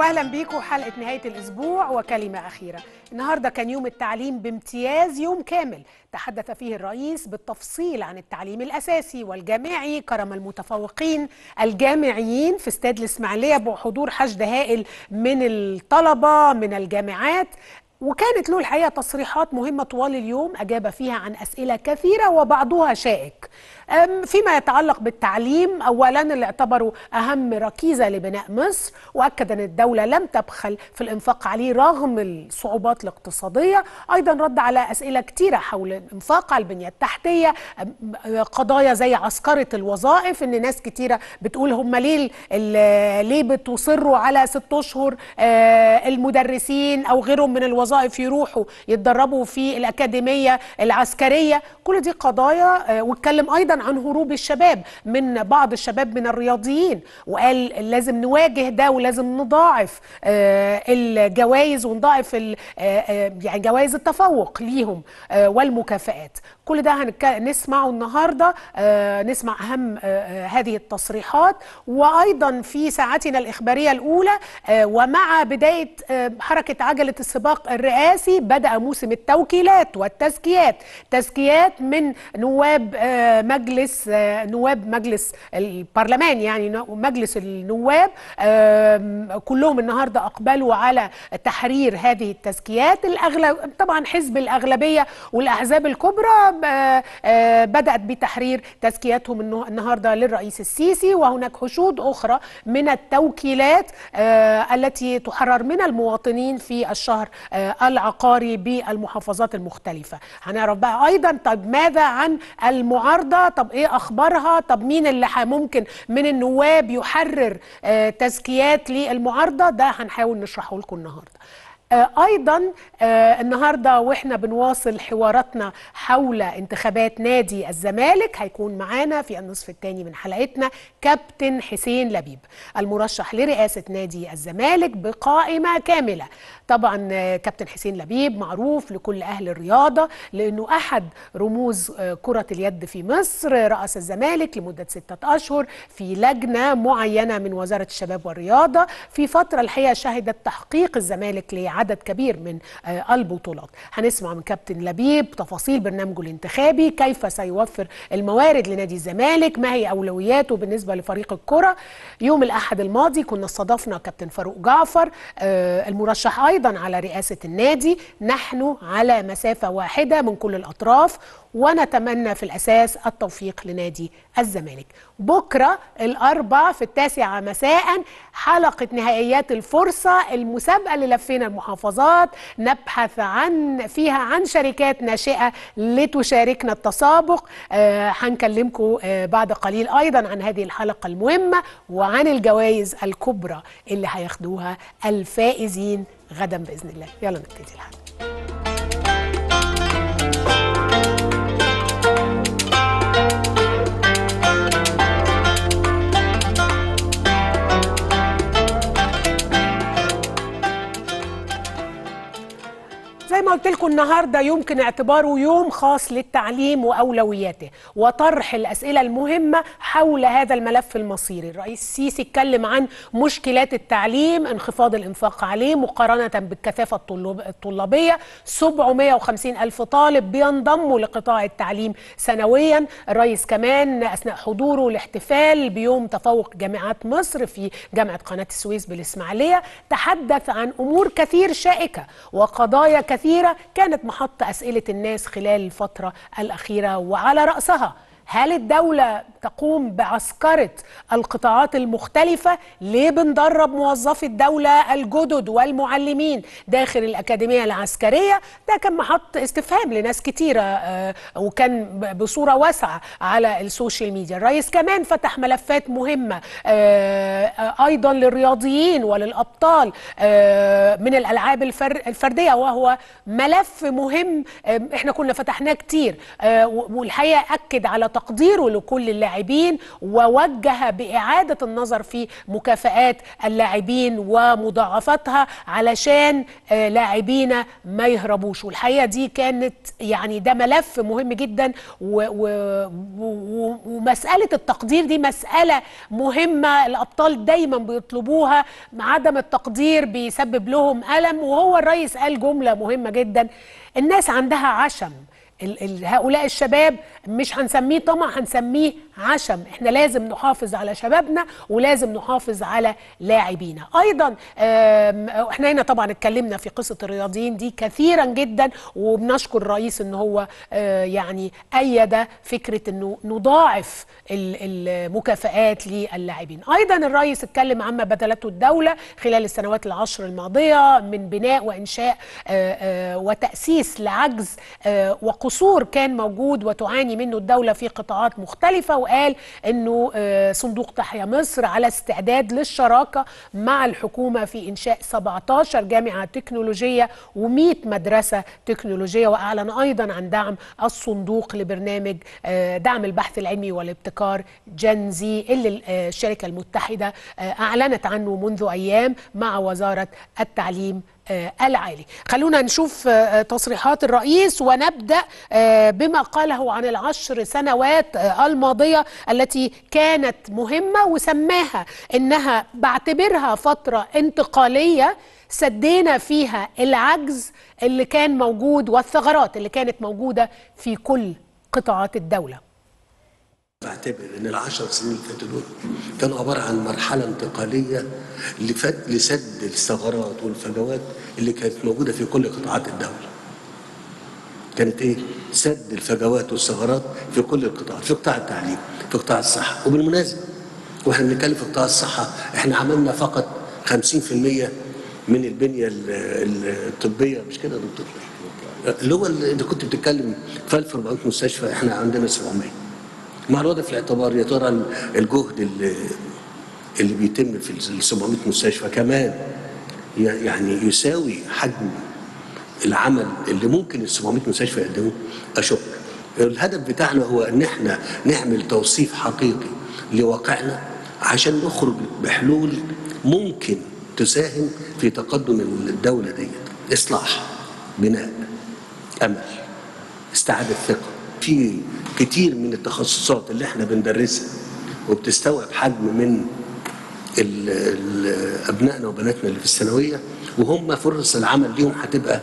واهلا بيكم حلقه نهايه الاسبوع وكلمه اخيره النهارده كان يوم التعليم بامتياز يوم كامل تحدث فيه الرئيس بالتفصيل عن التعليم الاساسي والجامعي كرم المتفوقين الجامعيين في استاد الاسماعيليه بحضور حشد هائل من الطلبه من الجامعات وكانت له الحقيقه تصريحات مهمه طوال اليوم اجاب فيها عن اسئله كثيره وبعضها شائك فيما يتعلق بالتعليم اولا اللي اعتبره اهم ركيزه لبناء مصر واكد ان الدوله لم تبخل في الانفاق عليه رغم الصعوبات الاقتصاديه ايضا رد على اسئله كثيره حول الانفاق على البنيه التحتيه قضايا زي عسكره الوظائف ان ناس كثيره بتقول هم ليه ليه بتصروا على ست اشهر المدرسين او غيرهم من الوظائف يروحوا يتدربوا في الاكاديميه العسكريه كل دي قضايا واتكلم ايضا عن هروب الشباب من بعض الشباب من الرياضيين وقال لازم نواجه ده ولازم نضاعف الجوائز ونضاعف يعني جوائز التفوق ليهم والمكافآت كل ده هنسمعه النهارده نسمع اهم هذه التصريحات وايضا في ساعتنا الاخباريه الاولى ومع بدايه حركه عجله السباق الرئاسي بدا موسم التوكيلات والتزكيات تزكيات من نواب مجلس نواب مجلس البرلمان يعني مجلس النواب كلهم النهارده اقبلوا على تحرير هذه التزكيات الاغلب طبعا حزب الاغلبيه والاحزاب الكبرى بدات بتحرير تزكياتهم النهارده للرئيس السيسي وهناك حشود اخرى من التوكيلات التي تحرر من المواطنين في الشهر العقاري بالمحافظات المختلفه هنعرف بقى ايضا طب ماذا عن المعارضه طب ايه اخبارها طب مين اللي ممكن من النواب يحرر تزكيات للمعارضه ده هنحاول نشرحه لكم النهارده ايضا النهارده واحنا بنواصل حواراتنا حول انتخابات نادي الزمالك هيكون معانا في النصف الثاني من حلقتنا كابتن حسين لبيب المرشح لرئاسه نادي الزمالك بقائمه كامله طبعا كابتن حسين لبيب معروف لكل اهل الرياضه لانه احد رموز كره اليد في مصر راس الزمالك لمده سته اشهر في لجنه معينه من وزاره الشباب والرياضه في فتره الحقيقه شهدت تحقيق الزمالك لعدد كبير من البطولات هنسمع من كابتن لبيب تفاصيل برنامجه الانتخابي كيف سيوفر الموارد لنادي الزمالك ما هي اولوياته بالنسبه لفريق الكره يوم الاحد الماضي كنا استضفنا كابتن فاروق جعفر المرشح ايضا على رئاسه النادي نحن على مسافه واحده من كل الاطراف ونتمنى في الاساس التوفيق لنادي الزمالك بكره الاربع في التاسعه مساء حلقه نهائيات الفرصه المسابقه اللي لفينا المحافظات نبحث عن فيها عن شركات ناشئه لتشاركنا التسابق هنكلمكم آه بعد قليل ايضا عن هذه الحلقه المهمه وعن الجوائز الكبرى اللي هياخدوها الفائزين غدا باذن الله يلا نبتدي الحلقه زي ما قلت لكم النهارده يمكن اعتباره يوم خاص للتعليم واولوياته وطرح الاسئله المهمه حول هذا الملف المصيري، الرئيس السيسي اتكلم عن مشكلات التعليم، انخفاض الانفاق عليه مقارنه بالكثافه الطلابيه، 750 الف طالب بينضموا لقطاع التعليم سنويا، الرئيس كمان اثناء حضوره الاحتفال بيوم تفوق جامعات مصر في جامعه قناه السويس بالاسماعيليه، تحدث عن امور كثير شائكه وقضايا كثير كثيرة كانت محط أسئلة الناس خلال الفترة الأخيرة وعلى رأسها هل الدولة تقوم بعسكرة القطاعات المختلفة؟ ليه بندرب موظفي الدولة الجدد والمعلمين داخل الأكاديمية العسكرية؟ ده كان محط استفهام لناس كتيرة وكان بصورة واسعة على السوشيال ميديا الرئيس كمان فتح ملفات مهمة أيضا للرياضيين وللأبطال من الألعاب الفردية وهو ملف مهم احنا كنا فتحناه كتير والحقيقة أكد على تقديره لكل اللاعبين ووجه باعاده النظر في مكافآت اللاعبين ومضاعفتها علشان آه، لاعبينا ما يهربوش والحقيقه دي كانت يعني ده ملف مهم جدا و و و ومساله التقدير دي مساله مهمه الابطال دايما بيطلبوها عدم التقدير بيسبب لهم الم وهو الرئيس قال جمله مهمه جدا الناس عندها عشم ال- ال- هؤلاء الشباب مش هنسميه طمع هنسميه عشم احنا لازم نحافظ على شبابنا ولازم نحافظ على لاعبينا ايضا آم، احنا هنا طبعا اتكلمنا في قصه الرياضيين دي كثيرا جدا وبنشكر الرئيس ان هو آه، يعني ايد فكره انه نضاعف ال- المكافآت للاعبين ايضا الرئيس اتكلم عما بذلته الدوله خلال السنوات العشر الماضيه من بناء وانشاء آه، آه، وتاسيس لعجز آه، وقصور كان موجود وتعاني منه الدوله في قطاعات مختلفه وقال انه آه، صندوق تحيا مصر على استعداد للشراكه مع الحكومه في انشاء 17 جامعه تكنولوجيه و100 مدرسه تكنولوجيه واعلن ايضا عن دعم الصندوق لبرنامج آه، دعم البحث العلمي والابتكار جنزي اللي آه، الشركه المتحده آه، اعلنت عنه منذ ايام مع وزاره التعليم آه، العالي خلونا نشوف آه، تصريحات الرئيس ونبدأ آه، بما قاله عن العشر سنوات آه، الماضية التي كانت مهمة وسماها إنها بعتبرها فترة انتقالية سدينا فيها العجز اللي كان موجود والثغرات اللي كانت موجودة في كل قطاعات الدولة بعتبر ان العشر سنين اللي فاتوا دول كانوا عباره عن مرحله انتقاليه لفد لسد الثغرات والفجوات اللي كانت موجوده في كل قطاعات الدوله. كانت ايه؟ سد الفجوات والثغرات في كل القطاعات، في قطاع التعليم، في قطاع الصحه، وبالمناسبه واحنا بنتكلم في قطاع الصحه احنا عملنا فقط 50% من البنيه ال- ال- الطبيه مش كده يا دكتور؟ اللي هو اللي انت كنت بتتكلم في 1400 مستشفى احنا عندنا 700 مع الوضع في الاعتبار يا ترى ال- الجهد اللي اللي بيتم في ال 700 مستشفى كمان ي- يعني يساوي حجم العمل اللي ممكن ال 700 مستشفى يقدموه اشك الهدف بتاعنا هو ان احنا نعمل توصيف حقيقي لواقعنا عشان نخرج بحلول ممكن تساهم في تقدم الدوله ديت اصلاح بناء امل استعاده ثقه في كتير من التخصصات اللي احنا بندرسها وبتستوعب حجم من ال- ال- ابنائنا وبناتنا اللي في الثانويه وهم فرص العمل ليهم هتبقى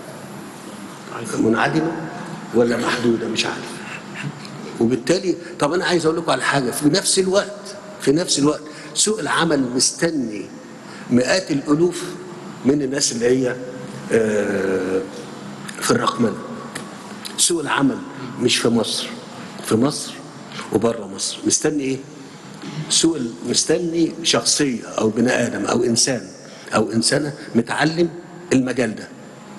منعدمه ولا محدوده مش عارف وبالتالي طب انا عايز اقول لكم على حاجه في نفس الوقت في نفس الوقت سوق العمل مستني مئات الالوف من الناس اللي هي آه، في الرقمنه سوق العمل مش في مصر في مصر وبره مصر مستني ايه سوق ال- مستني شخصيه او بني ادم او انسان او انسانه متعلم المجال ده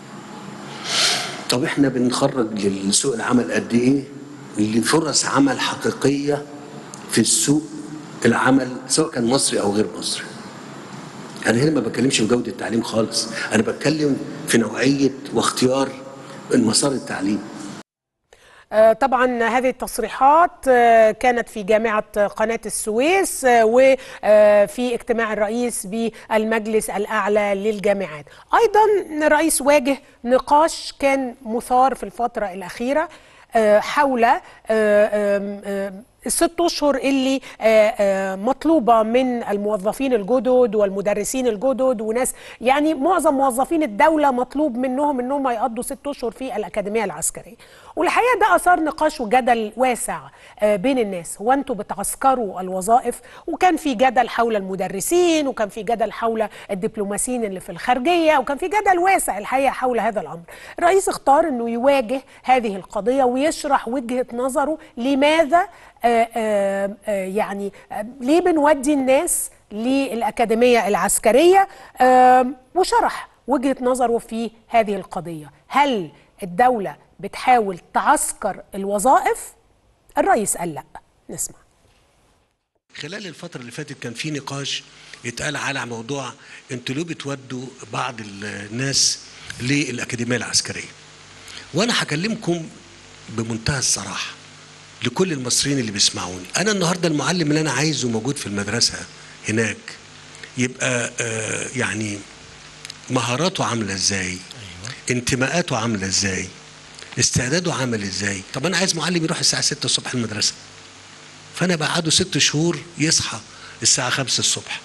طب احنا بنخرج لسوق العمل قد ايه لفرص عمل حقيقيه في السوق العمل سواء كان مصري او غير مصري انا هنا ما بتكلمش في جوده التعليم خالص انا بتكلم في نوعيه واختيار مسار التعليم آه، طبعا هذه التصريحات آه، كانت في جامعة قناة السويس آه، وفي اجتماع الرئيس بالمجلس الأعلى للجامعات أيضا الرئيس واجه نقاش كان مثار في الفترة الأخيرة آه، حول آه، آم، آم، الست اشهر اللي آه، آه، مطلوبه من الموظفين الجدد والمدرسين الجدد وناس يعني معظم موظفين الدوله مطلوب منهم انهم يقضوا ست اشهر في الاكاديميه العسكريه والحقيقه ده اثار نقاش وجدل واسع آه، بين الناس هو انتوا بتعسكروا الوظائف وكان في جدل حول المدرسين وكان في جدل حول الدبلوماسيين اللي في الخارجيه وكان في جدل واسع الحقيقه حول هذا الامر الرئيس اختار انه يواجه هذه القضيه ويشرح وجهه نظره لماذا آه، آه، آه، يعني آه، ليه بنودي الناس للأكاديمية العسكرية آه، وشرح وجهة نظره في هذه القضية هل الدولة بتحاول تعسكر الوظائف الرئيس قال لا نسمع خلال الفترة اللي فاتت كان في نقاش يتقال على موضوع انتوا ليه بتودوا بعض الناس للأكاديمية العسكرية؟ وأنا هكلمكم بمنتهى الصراحة. لكل المصريين اللي بيسمعوني انا النهارده المعلم اللي انا عايزه موجود في المدرسه هناك يبقى آه يعني مهاراته عامله ازاي انتماءاته عامله ازاي استعداده عامل ازاي طب انا عايز معلم يروح الساعه 6 الصبح المدرسه فانا بقعده ست شهور يصحى الساعه 5 الصبح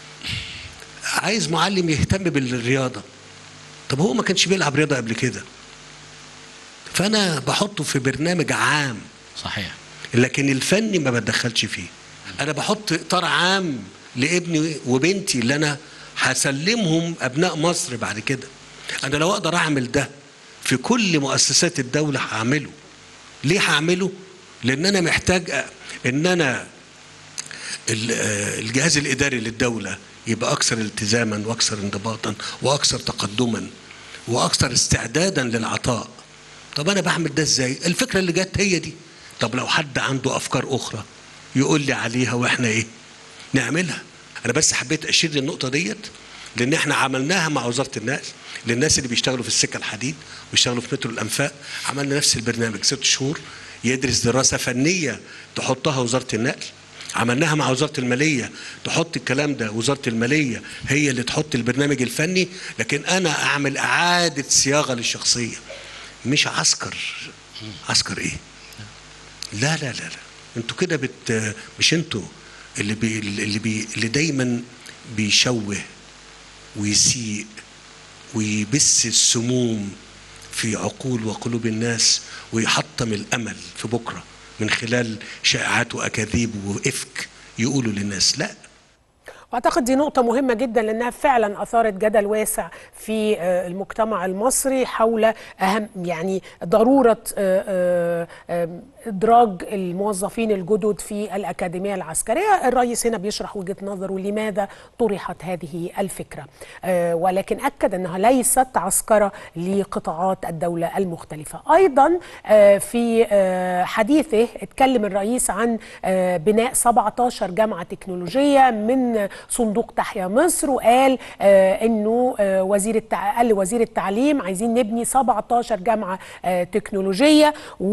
عايز معلم يهتم بالرياضه طب هو ما كانش بيلعب رياضه قبل كده فانا بحطه في برنامج عام صحيح لكن الفني ما بتدخلش فيه انا بحط اطار عام لابني وبنتي اللي انا هسلمهم ابناء مصر بعد كده انا لو اقدر اعمل ده في كل مؤسسات الدوله هعمله ليه هعمله لان انا محتاج أ- ان انا ال- آه، الجهاز الاداري للدوله يبقى اكثر التزاما واكثر انضباطا واكثر تقدما واكثر استعدادا للعطاء طب انا بعمل ده ازاي الفكره اللي جت هي دي طب لو حد عنده افكار اخرى يقول لي عليها واحنا ايه نعملها انا بس حبيت اشير للنقطه ديت لان احنا عملناها مع وزاره النقل للناس اللي بيشتغلوا في السكه الحديد ويشتغلوا في مترو الانفاق عملنا نفس البرنامج ست شهور يدرس دراسه فنيه تحطها وزاره النقل عملناها مع وزاره الماليه تحط الكلام ده وزاره الماليه هي اللي تحط البرنامج الفني لكن انا اعمل اعاده صياغه للشخصيه مش عسكر عسكر ايه لا لا لا لا انتوا كده بت مش انتوا اللي بي اللي بي اللي دايما بيشوه ويسيء ويبث السموم في عقول وقلوب الناس ويحطم الامل في بكره من خلال شائعات واكاذيب وافك يقولوا للناس لا واعتقد دي نقطة مهمة جدا لانها فعلا اثارت جدل واسع في آه، المجتمع المصري حول اهم يعني ضرورة آه، آه، آه، ادراج الموظفين الجدد في الاكاديمية العسكرية، الرئيس هنا بيشرح وجهة نظره لماذا طرحت هذه الفكرة، آه، ولكن اكد انها ليست عسكرة لقطاعات الدولة المختلفة. ايضا آه، في آه، حديثه اتكلم الرئيس عن آه، بناء 17 جامعة تكنولوجية من صندوق تحيا مصر وقال آه، انه آه، وزير التع... قال لوزير التعليم عايزين نبني 17 جامعه آه، تكنولوجيه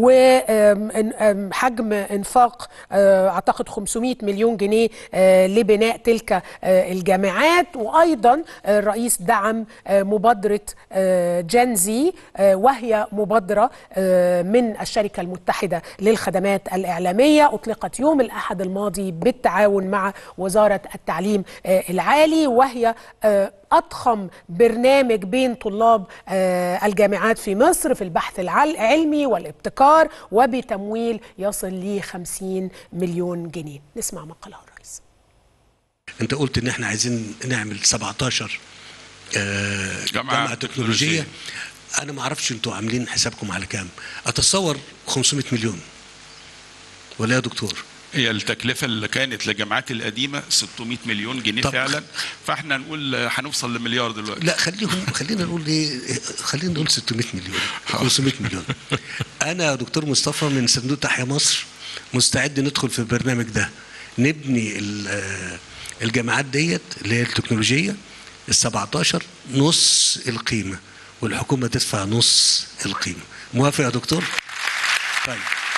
وحجم انفاق آه، اعتقد 500 مليون جنيه آه، لبناء تلك آه، الجامعات وايضا آه، الرئيس دعم آه، مبادره آه، جنزي آه، وهي مبادره آه، من الشركه المتحده للخدمات الاعلاميه اطلقت يوم الاحد الماضي بالتعاون مع وزاره التعليم آه، العالي وهي آه، أضخم برنامج بين طلاب آه، الجامعات في مصر في البحث العلمي والابتكار وبتمويل يصل ل 50 مليون جنيه نسمع ما قاله الرئيس انت قلت ان احنا عايزين نعمل 17 آه، جامعة جامعه تكنولوجيه تكنولوجية. انا ما اعرفش انتوا عاملين حسابكم على كام اتصور 500 مليون ولا يا دكتور هي التكلفة اللي كانت للجامعات القديمة 600 مليون جنيه طب- فعلا فاحنا نقول هنوصل لمليار دلوقتي لا خليهم خلينا نقول ايه خلينا نقول 600 مليون 500 مليون انا يا دكتور مصطفى من صندوق تحيا مصر مستعد ندخل في البرنامج ده نبني ال- آه، الجامعات ديت اللي هي التكنولوجيه ال 17 نص القيمه والحكومه تدفع نص القيمه موافق يا دكتور؟ طيب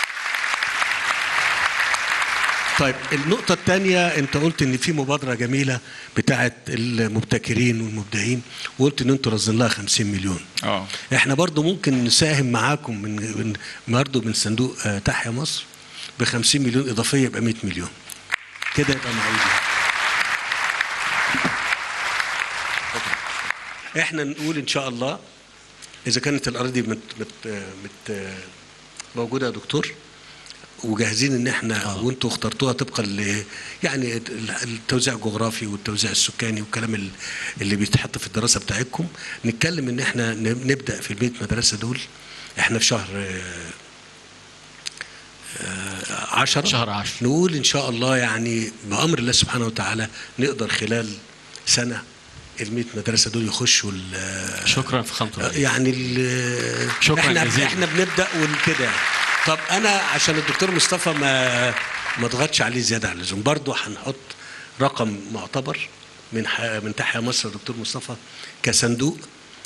طيب النقطة الثانية أنت قلت إن في مبادرة جميلة بتاعة المبتكرين والمبدعين وقلت إن أنتوا رصدين لها 50 مليون. اه إحنا برضو ممكن نساهم معاكم من من برضو من صندوق آه، تحيا مصر ب 50 مليون إضافية يبقى 100 مليون. كده يبقى معقول. إحنا نقول إن شاء الله إذا كانت الأراضي مت مت مت موجودة يا دكتور وجاهزين ان احنا آه. وانتوا اخترتوها طبقا ل يعني التوزيع الجغرافي والتوزيع السكاني والكلام ال- اللي بيتحط في الدراسه بتاعتكم نتكلم ان احنا ن- نبدا في البيت مدرسه دول احنا في شهر آه، آه، عشرة شهر عشرة. نقول ان شاء الله يعني بامر الله سبحانه وتعالى نقدر خلال سنه ال 100 مدرسه دول يخشوا ال- شكرا فخامة الرئيس يعني ال- شكراً احنا جزيلاً. احنا بنبدا وكده يعني. طب انا عشان الدكتور مصطفى ما ما ضغطش عليه زياده عن اللزوم برضه هنحط رقم معتبر من ح... من تحيا مصر دكتور مصطفى كصندوق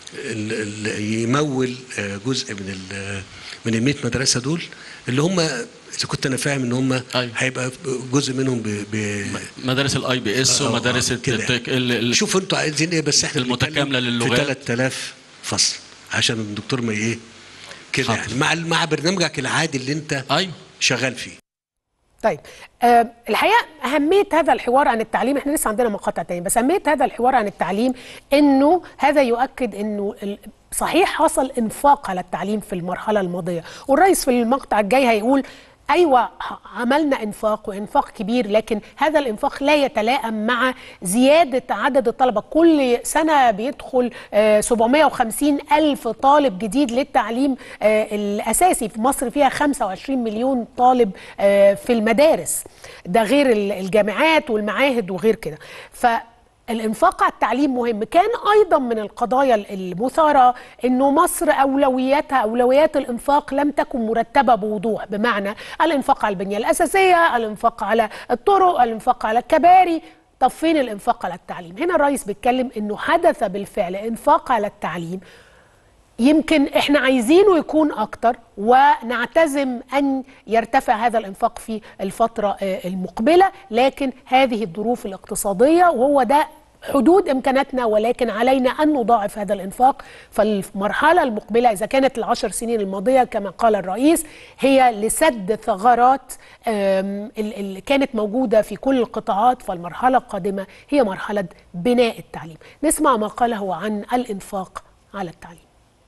ال- ال- يمول آه، جزء من ال من ال 100 مدرسه دول اللي هم اذا كنت انا فاهم ان هم أيوة. هيبقى جزء منهم ب, ب مدارس الاي بي اس آه، آه، ومدارس آه، كده. التك... ال... ال... شوفوا انتوا عايزين ايه بس احنا المتكاملة بنتكلم للغات. في 3000 فصل عشان الدكتور ما ايه كده حاضر. يعني مع مع برنامجك العادي اللي انت ايوه شغال فيه طيب آه الحقيقه اهميه هذا الحوار عن التعليم احنا لسه عندنا مقاطع تاني بس اهميه هذا الحوار عن التعليم انه هذا يؤكد انه ال- صحيح حصل انفاق على التعليم في المرحله الماضيه والرئيس في المقطع الجاي هيقول ايوه ح- عملنا انفاق وانفاق كبير لكن هذا الانفاق لا يتلائم مع زياده عدد الطلبه كل سنه بيدخل آه، 750 الف طالب جديد للتعليم آه، الاساسي في مصر فيها 25 مليون طالب آه، في المدارس ده غير ال- الجامعات والمعاهد وغير كده ف الانفاق على التعليم مهم كان ايضا من القضايا المثاره انه مصر اولوياتها اولويات الانفاق لم تكن مرتبه بوضوح بمعنى الانفاق على البنيه الاساسيه الانفاق على الطرق الانفاق على الكباري طب فين الانفاق على التعليم هنا الرئيس بيتكلم انه حدث بالفعل انفاق على التعليم يمكن احنا عايزينه يكون اكتر ونعتزم ان يرتفع هذا الانفاق في الفتره آه، المقبله لكن هذه الظروف الاقتصاديه وهو ده حدود امكاناتنا ولكن علينا ان نضاعف هذا الانفاق فالمرحله المقبله اذا كانت العشر سنين الماضيه كما قال الرئيس هي لسد ثغرات آم، ال- اللي كانت موجوده في كل القطاعات فالمرحله القادمه هي مرحله بناء التعليم نسمع ما قاله عن الانفاق على التعليم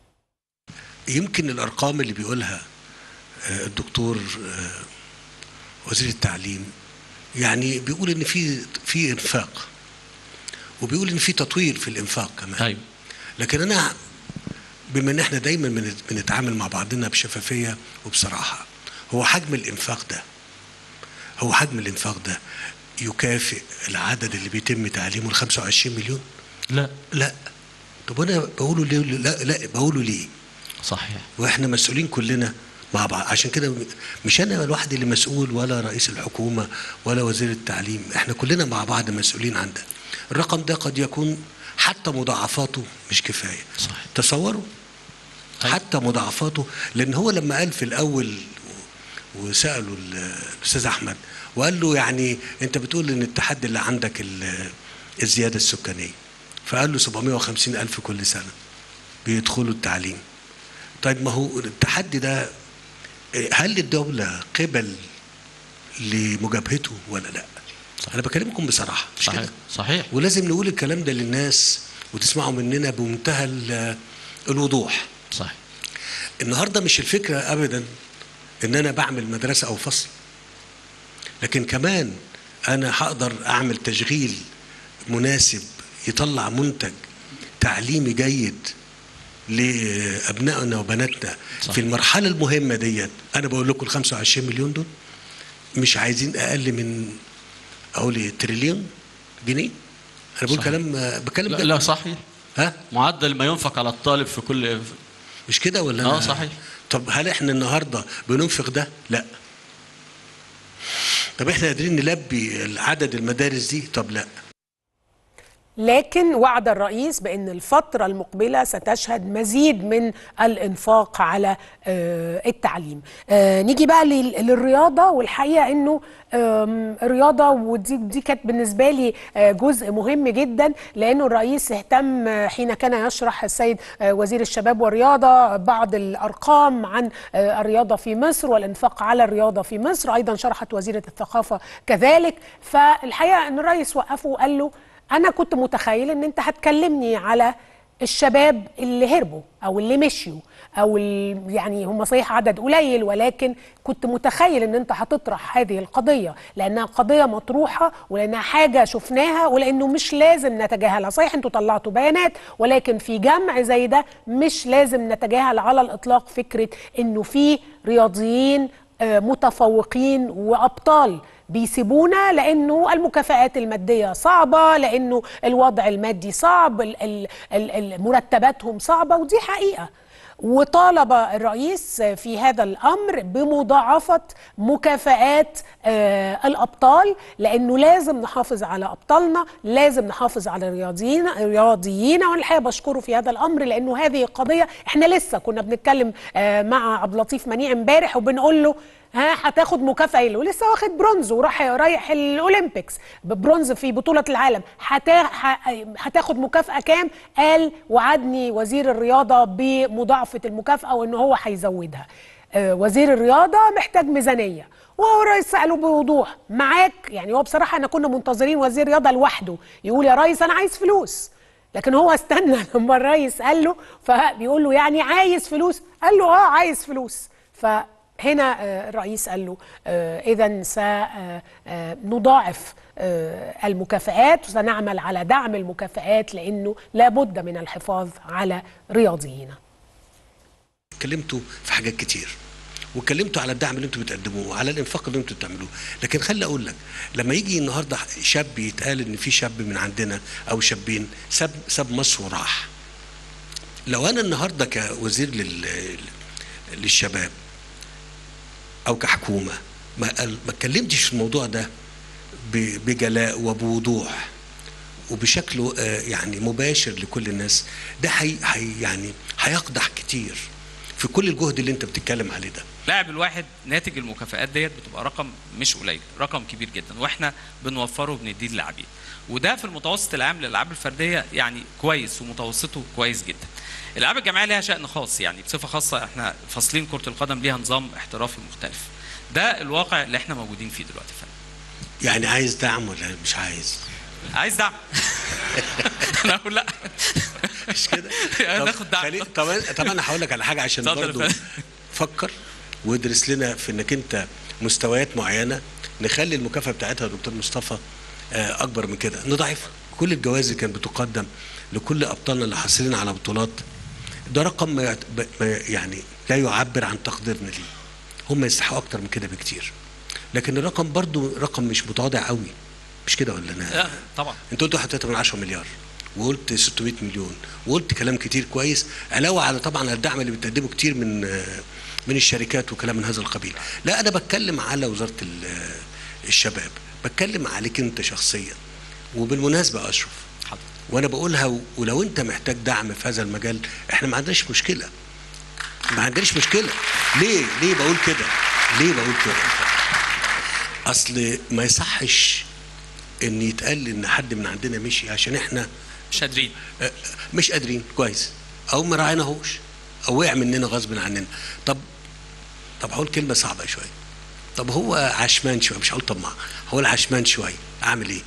يمكن الارقام اللي بيقولها آه، الدكتور آه، وزير التعليم يعني بيقول ان في في انفاق وبيقول ان في تطوير في الانفاق كمان ايوه لكن انا بما ان احنا دايما بنت- بنتعامل مع بعضنا بشفافيه وبصراحه هو حجم الانفاق ده هو حجم الانفاق ده يكافئ العدد اللي بيتم تعليمه ال 25 مليون؟ لا لا طب انا بقوله ليه لا لا بقوله ليه؟ صحيح واحنا مسؤولين كلنا مع بعض عشان كده مش انا لوحدي اللي مسؤول ولا رئيس الحكومه ولا وزير التعليم احنا كلنا مع بعض مسؤولين عن ده الرقم ده قد يكون حتى مضاعفاته مش كفايه صحيح. تصوروا أيوة. حتى مضاعفاته لان هو لما قال في الاول وسالوا ال- الاستاذ احمد وقال له يعني انت بتقول ان التحدي اللي عندك ال- الزياده السكانيه فقال له 750 الف كل سنه بيدخلوا التعليم طيب ما هو التحدي ده إيه، هل الدولة قبل لمجابهته ولا لا؟ أنا بكلمكم بصراحة مش صحيح كده؟ صحيح ولازم نقول الكلام ده للناس وتسمعوا مننا بمنتهى ال- الوضوح. صحيح النهارده مش الفكرة أبدا إن أنا بعمل مدرسة أو فصل. لكن كمان أنا هقدر أعمل تشغيل مناسب يطلع منتج تعليمي جيد لابنائنا وبناتنا صح. في المرحله المهمه ديت انا بقول لكم ال 25 مليون دول مش عايزين اقل من اقول ايه تريليون جنيه انا بقول صح. كلام بكلم لا, جد. لا صحيح ها معدل ما ينفق على الطالب في كل مش كده ولا آه، أنا- صحيح. طب هل احنا النهارده بننفق ده لا طب احنا قادرين نلبي عدد المدارس دي طب لا لكن وعد الرئيس بأن الفترة المقبلة ستشهد مزيد من الإنفاق على آه، التعليم آه، نيجي بقى لل- للرياضة والحقيقة أنه آم، الرياضة ودي دي كانت بالنسبة لي آه، جزء مهم جدا لأنه الرئيس اهتم آه، حين كان يشرح السيد آه، وزير الشباب والرياضة بعض الأرقام عن آه، الرياضة في مصر والإنفاق على الرياضة في مصر أيضا شرحت وزيرة الثقافة كذلك فالحقيقة أن الرئيس وقفه وقال له انا كنت متخيل ان انت هتكلمني على الشباب اللي هربوا او اللي مشيوا او ال- يعني هم صحيح عدد قليل ولكن كنت متخيل ان انت هتطرح هذه القضيه لانها قضيه مطروحه ولانها حاجه شفناها ولانه مش لازم نتجاهلها صحيح انتوا طلعتوا بيانات ولكن في جمع زي ده مش لازم نتجاهل على الاطلاق فكره انه في رياضيين آه، متفوقين وابطال بيسيبونا لانه المكافآت الماديه صعبه لانه الوضع المادي صعب ال- ال- ال- ال- مرتباتهم صعبه ودي حقيقه وطالب الرئيس في هذا الامر بمضاعفه مكافآت آه، الابطال لانه لازم نحافظ على ابطالنا لازم نحافظ على الرياضيين الرياضيين وانا الحقيقه بشكره في هذا الامر لانه هذه قضيه احنا لسه كنا بنتكلم آه، مع عبد اللطيف منيع امبارح وبنقول له ها هتاخد مكافاه ايه ولسه واخد برونز وراح رايح الاولمبيكس ببرونز في بطوله العالم هتا- ه- هتاخد مكافاه كام قال وعدني وزير الرياضه بمضاعفه المكافاه وان هو هيزودها آه، وزير الرياضه محتاج ميزانيه وهو الرئيس ساله بوضوح معاك يعني هو بصراحه انا كنا منتظرين وزير رياضه لوحده يقول يا ريس انا عايز فلوس لكن هو استنى لما الرئيس قال له فبيقول له يعني عايز فلوس قال له اه عايز فلوس فهنا آه، الرئيس قال له اذا سنضاعف المكافآت وسنعمل على دعم المكافآت لانه لابد من الحفاظ على رياضينا اتكلمتوا في حاجات كتير واتكلمتوا على الدعم اللي انتوا بتقدموه وعلى الانفاق اللي انتوا بتعملوه لكن خلي اقول لك لما يجي النهارده شاب يتقال ان في شاب من عندنا او شابين ساب ساب مصر وراح لو انا النهارده كوزير لل للشباب او كحكومه ما قال- ما اتكلمتش في الموضوع ده ب- بجلاء وبوضوح وبشكل آه، يعني مباشر لكل الناس ده حي حي يعني هيقدح كتير في كل الجهد اللي انت بتتكلم عليه ده لاعب الواحد ناتج المكافآت ديت بتبقى رقم مش قليل رقم كبير جدا واحنا بنوفره وبنديه للاعبين وده في المتوسط العام للالعاب الفرديه يعني كويس ومتوسطه كويس جدا الالعاب الجماعيه ليها شأن خاص يعني بصفه خاصه احنا فاصلين كره القدم ليها نظام احترافي مختلف ده الواقع اللي احنا موجودين فيه دلوقتي فعلا يعني عايز دعم ولا مش عايز عايز دعم انا اقول لا مش كده يعني طب ناخد دعم. خلي- طب طب انا هقول لك على حاجه عشان اتفضل يا برضو فندم. فكر وادرس لنا في انك انت مستويات معينه نخلي المكافاه بتاعتها يا دكتور مصطفى آه، اكبر من كده نضاعف كل الجوائز اللي كانت بتقدم لكل ابطالنا اللي حاصلين على بطولات ده رقم ما يعت- ب- ما يعني لا يعبر عن تقديرنا ليه هم يستحقوا اكتر من كده بكتير لكن الرقم برضو رقم مش متواضع قوي مش كده ولا انا لا طبعا انت قلت 1.3 من 10 مليار وقلت 600 مليون وقلت كلام كتير كويس علاوه على طبعا على الدعم اللي بتقدمه كتير من آه، من الشركات وكلام من هذا القبيل لا انا بتكلم على وزاره ال- آه، الشباب بتكلم عليك انت شخصيا وبالمناسبه يا اشرف حاضر وانا بقولها و- ولو انت محتاج دعم في هذا المجال احنا ما عندناش مشكله ما عندناش مشكله ليه ليه بقول كده ليه بقول كده اصل ما يصحش ان يتقال ان حد من عندنا مشي عشان احنا مش قادرين آه، مش قادرين كويس او ما راعيناهوش او وقع مننا غصب عننا طب طب هقول كلمه صعبه شويه طب هو عشمان شويه مش هقول طماع هو العشمان شويه اعمل ايه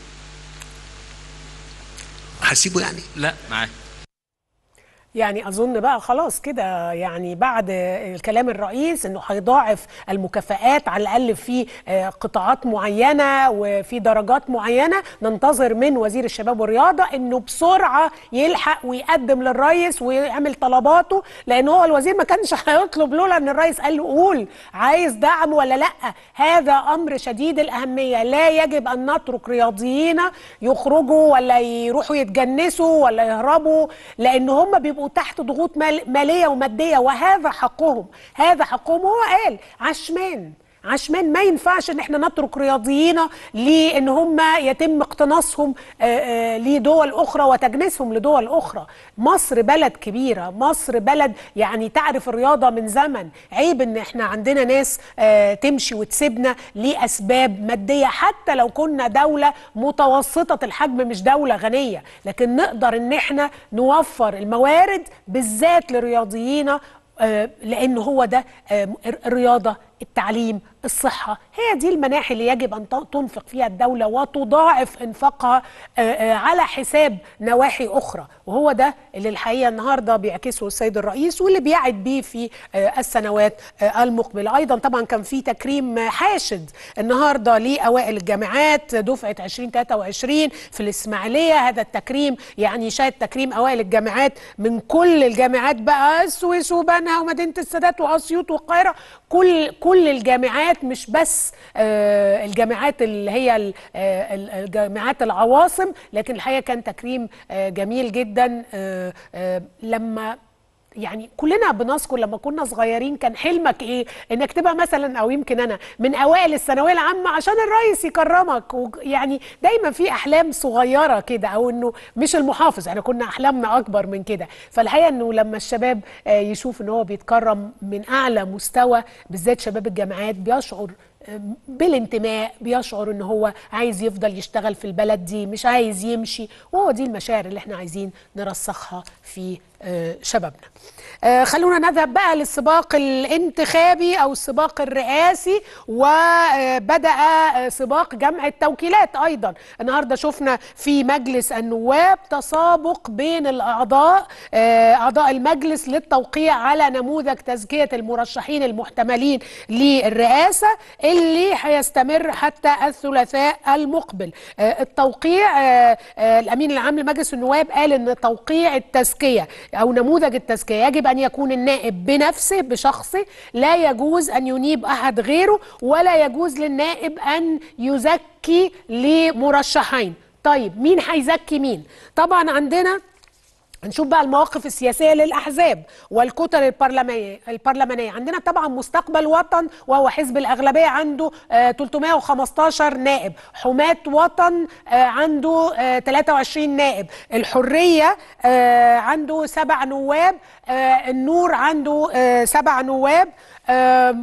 هسيبه يعني لا معاه يعني اظن بقى خلاص كده يعني بعد الكلام الرئيس انه هيضاعف المكافآت على الاقل في آه، قطاعات معينه وفي درجات معينه ننتظر من وزير الشباب والرياضه انه بسرعه يلحق ويقدم للرئيس ويعمل طلباته لان هو الوزير ما كانش هيطلب لولا ان الرئيس قال له قول عايز دعم ولا لا هذا امر شديد الاهميه لا يجب ان نترك رياضيين يخرجوا ولا يروحوا يتجنسوا ولا يهربوا لان هم بيبقوا تحت ضغوط مال ماليه وماديه وهذا حقهم هذا حقهم هو قال عشمان عشمان ما ينفعش ان احنا نترك رياضيين لان هم يتم اقتناصهم آه، آه، لدول اخرى وتجنيسهم لدول اخرى مصر بلد كبيره مصر بلد يعني تعرف الرياضه من زمن عيب ان احنا عندنا ناس آه، تمشي وتسيبنا لاسباب ماديه حتى لو كنا دوله متوسطه الحجم مش دوله غنيه لكن نقدر ان احنا نوفر الموارد بالذات للرياضيين آه، لان هو ده آه، الرياضه التعليم الصحه هي دي المناحي اللي يجب ان ت- تنفق فيها الدوله وتضاعف انفاقها آه، آه، على حساب نواحي اخرى وهو ده اللي الحقيقه النهارده بيعكسه السيد الرئيس واللي بيعد بيه في آه، السنوات آه، المقبله ايضا طبعا كان في تكريم آه، حاشد النهارده لاوائل الجامعات دفعه 2023 في الاسماعيليه هذا التكريم يعني شهد تكريم اوائل الجامعات من كل الجامعات بقى السويس وبنها ومدينه السادات واسيوط والقاهره كل كل الجامعات مش بس آه، الجامعات اللي هي ال- آه، ال- الجامعات العواصم لكن الحقيقه كان تكريم آه، جميل جدا آه، آه، لما يعني كلنا بنذكر لما كنا صغيرين كان حلمك ايه انك تبقى مثلا او يمكن انا من اوائل الثانويه العامه عشان الرئيس يكرمك وج- يعني دايما في احلام صغيره كده او انه مش المحافظ احنا كنا احلامنا اكبر من كده فالحقيقه انه لما الشباب آه، يشوف ان هو بيتكرم من اعلى مستوى بالذات شباب الجامعات بيشعر بالانتماء بيشعر ان هو عايز يفضل يشتغل في البلد دي مش عايز يمشي وهو دي المشاعر اللي احنا عايزين نرسخها في آه، شبابنا آه، خلونا نذهب بقى للسباق الانتخابي او السباق الرئاسي وبدأ آه، سباق جمع التوكيلات ايضا النهارده شفنا في مجلس النواب تسابق بين الاعضاء آه، اعضاء المجلس للتوقيع على نموذج تزكية المرشحين المحتملين للرئاسة اللي هيستمر حتى الثلاثاء المقبل آه، التوقيع آه، آه، الامين العام لمجلس النواب قال ان توقيع التزكيه او نموذج التزكيه يجب ان يكون النائب بنفسه بشخصه لا يجوز ان ينيب احد غيره ولا يجوز للنائب ان يزكي لمرشحين طيب مين هيزكي مين طبعا عندنا نشوف بقى المواقف السياسية للأحزاب والكتل البرلمانية البرلمانية عندنا طبعا مستقبل وطن وهو حزب الأغلبية عنده آه 315 نائب حماة وطن آه عنده آه 23 نائب الحرية آه عنده سبع نواب آه النور عنده آه سبع نواب آه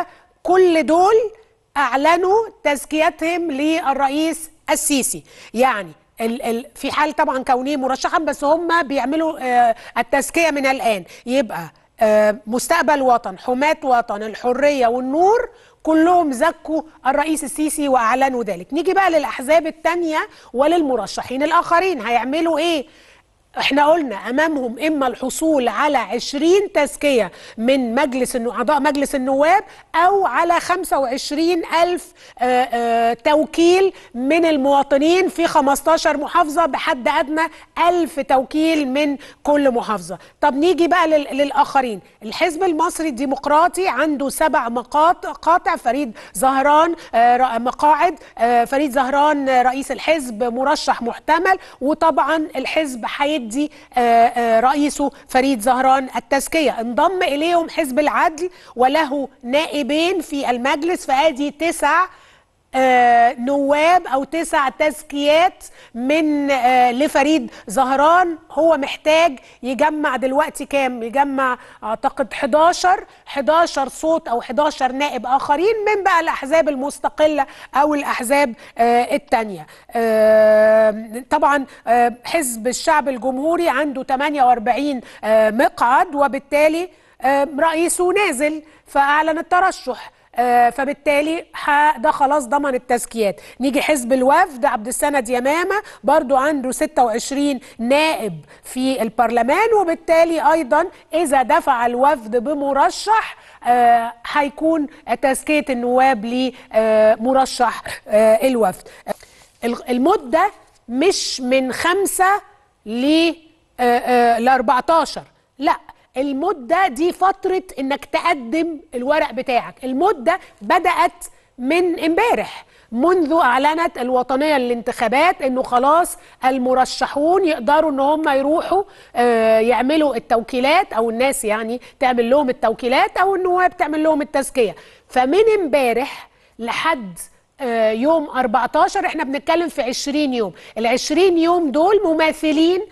وكل دول أعلنوا تزكيتهم للرئيس السيسي يعني ال ال في حال طبعا كونه مرشحا بس هم بيعملوا آه التزكيه من الان يبقى آه مستقبل وطن حماة وطن الحريه والنور كلهم زكوا الرئيس السيسي واعلنوا ذلك نيجي بقى للاحزاب الثانيه وللمرشحين الاخرين هيعملوا ايه احنا قلنا امامهم اما الحصول على 20 تزكيه من مجلس النو- اعضاء مجلس النواب او على 25 الف آه، آه، توكيل من المواطنين في 15 محافظه بحد ادنى 1000 توكيل من كل محافظه طب نيجي بقى لل- للاخرين الحزب المصري الديمقراطي عنده سبع مقاطع قاطع فريد زهران آه، ر- مقاعد آه، فريد زهران آه، رئيس الحزب مرشح محتمل وطبعا الحزب هيدي آه، آه، رئيسه فريد زهران التزكيه انضم اليهم حزب العدل وله نائبين في المجلس فادي تسع آه، نواب او تسع تزكيات من آه، لفريد زهران هو محتاج يجمع دلوقتي كام يجمع اعتقد 11 11 صوت او 11 نائب اخرين من بقى الاحزاب المستقله او الاحزاب آه، التانية آه، طبعا آه، حزب الشعب الجمهوري عنده 48 آه، مقعد وبالتالي آه، رئيسه نازل فاعلن الترشح آه، فبالتالي ح- ده خلاص ضمن التزكيات نيجي حزب الوفد عبد السند يمامة برضو عنده 26 نائب في البرلمان وبالتالي أيضا إذا دفع الوفد بمرشح آه، هيكون تزكية النواب لمرشح الوفد ال- المدة مش من خمسة ل ل 14 لا المدة دي فترة انك تقدم الورق بتاعك المدة بدأت من امبارح منذ اعلنت الوطنيه للانتخابات انه خلاص المرشحون يقدروا ان هم يروحوا آه، يعملوا التوكيلات او الناس يعني تعمل لهم التوكيلات او النواب تعمل لهم التزكيه فمن امبارح لحد آه، يوم 14 احنا بنتكلم في 20 يوم ال 20 يوم دول مماثلين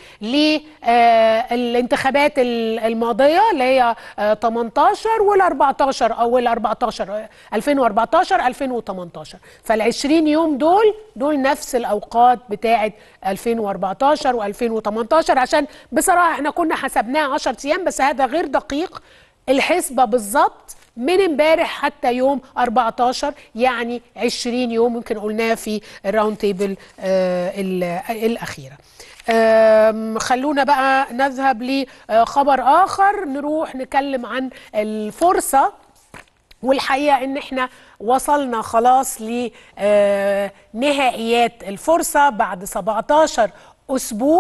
للانتخابات الماضيه اللي هي آه، 18 وال 14 او ال 14 آه، 2014 2018 فال 20 يوم دول دول نفس الاوقات بتاعه 2014 و2018 عشان بصراحه احنا كنا حسبناها 10 ايام بس هذا غير دقيق الحسبه بالظبط من امبارح حتى يوم 14 يعني 20 يوم يمكن قلناها في الراوند تيبل آه ال- الاخيره آم، خلونا بقى نذهب لخبر اخر نروح نتكلم عن الفرصه والحقيقه ان احنا وصلنا خلاص لنهائيات الفرصه بعد 17 اسبوع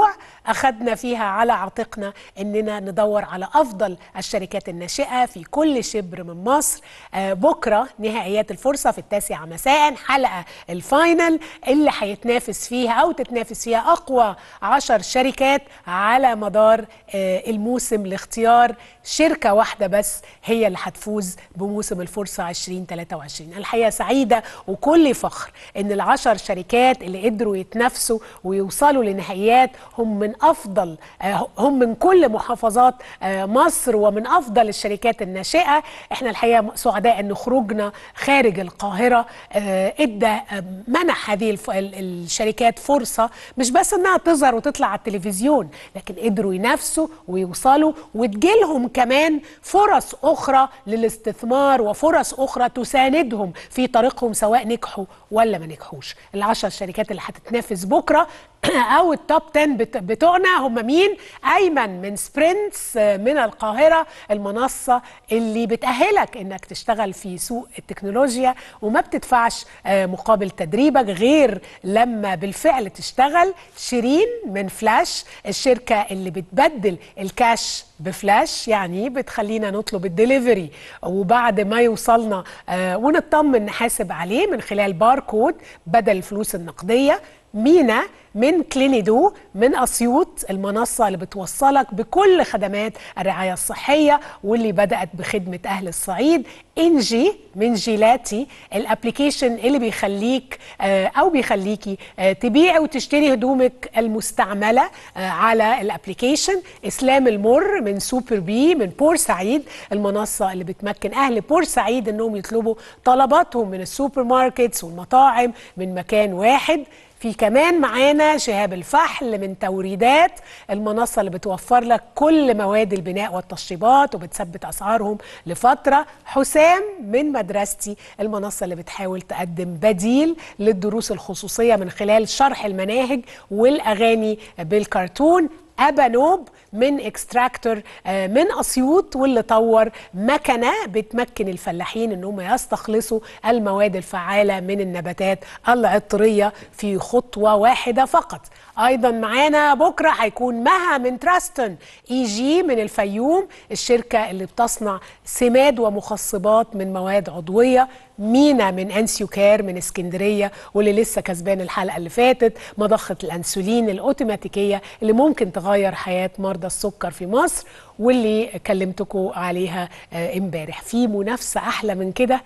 أخذنا فيها على عاتقنا أننا ندور على أفضل الشركات الناشئة في كل شبر من مصر آه، بكرة نهائيات الفرصة في التاسعة مساء حلقة الفاينل اللي هيتنافس فيها أو تتنافس فيها أقوى عشر شركات على مدار آه، الموسم لاختيار شركة واحدة بس هي اللي هتفوز بموسم الفرصة 2023 الحقيقة سعيدة وكل فخر ان العشر شركات اللي قدروا يتنافسوا ويوصلوا لنهائيات هم من افضل آه، هم من كل محافظات آه، مصر ومن افضل الشركات الناشئة احنا الحقيقة سعداء ان خروجنا خارج القاهرة آه، ادى آه، منح هذه الف- ال- الشركات فرصة مش بس انها تظهر وتطلع على التلفزيون لكن قدروا ينافسوا ويوصلوا وتجيلهم كمان فرص اخرى للاستثمار وفرص اخرى تساندهم في طريقهم سواء نجحوا ولا ما نجحوش العشر شركات اللي هتتنافس بكره او التوب 10 بت- بتوعنا هم مين ايمن من سبرنتس آه، من القاهره المنصه اللي بتاهلك انك تشتغل في سوق التكنولوجيا وما بتدفعش آه، مقابل تدريبك غير لما بالفعل تشتغل شيرين من فلاش الشركه اللي بتبدل الكاش بفلاش يعني بتخلينا نطلب الدليفري وبعد ما يوصلنا آه ونطمن نحاسب عليه من خلال باركود بدل الفلوس النقديه مينا من كلينيدو من اسيوط المنصه اللي بتوصلك بكل خدمات الرعايه الصحيه واللي بدات بخدمه اهل الصعيد انجي من جيلاتي الابلكيشن اللي بيخليك آه، او بيخليكي آه، تبيعي وتشتري هدومك المستعمله آه، على الابلكيشن اسلام المر من سوبر بي من بورسعيد المنصه اللي بتمكن اهل بورسعيد انهم يطلبوا طلباتهم من السوبر ماركتس والمطاعم من مكان واحد في كمان معانا شهاب الفحل من توريدات المنصة اللي بتوفر لك كل مواد البناء والتشطيبات وبتثبت أسعارهم لفترة حسام من مدرستي المنصة اللي بتحاول تقدم بديل للدروس الخصوصية من خلال شرح المناهج والأغاني بالكرتون أبانوب من اكستراكتور آه، من اسيوط واللي طور مكنه بتمكن الفلاحين ان هم يستخلصوا المواد الفعاله من النباتات العطريه في خطوه واحده فقط ايضا معانا بكره هيكون مها من تراستون اي جي من الفيوم الشركه اللي بتصنع سماد ومخصبات من مواد عضويه مينا من انسيو كير من اسكندريه واللي لسه كسبان الحلقه اللي فاتت مضخه الانسولين الاوتوماتيكيه اللي ممكن تغير حياه مرضى السكر في مصر واللي كلمتكم عليها آه، امبارح في منافسه احلى من كده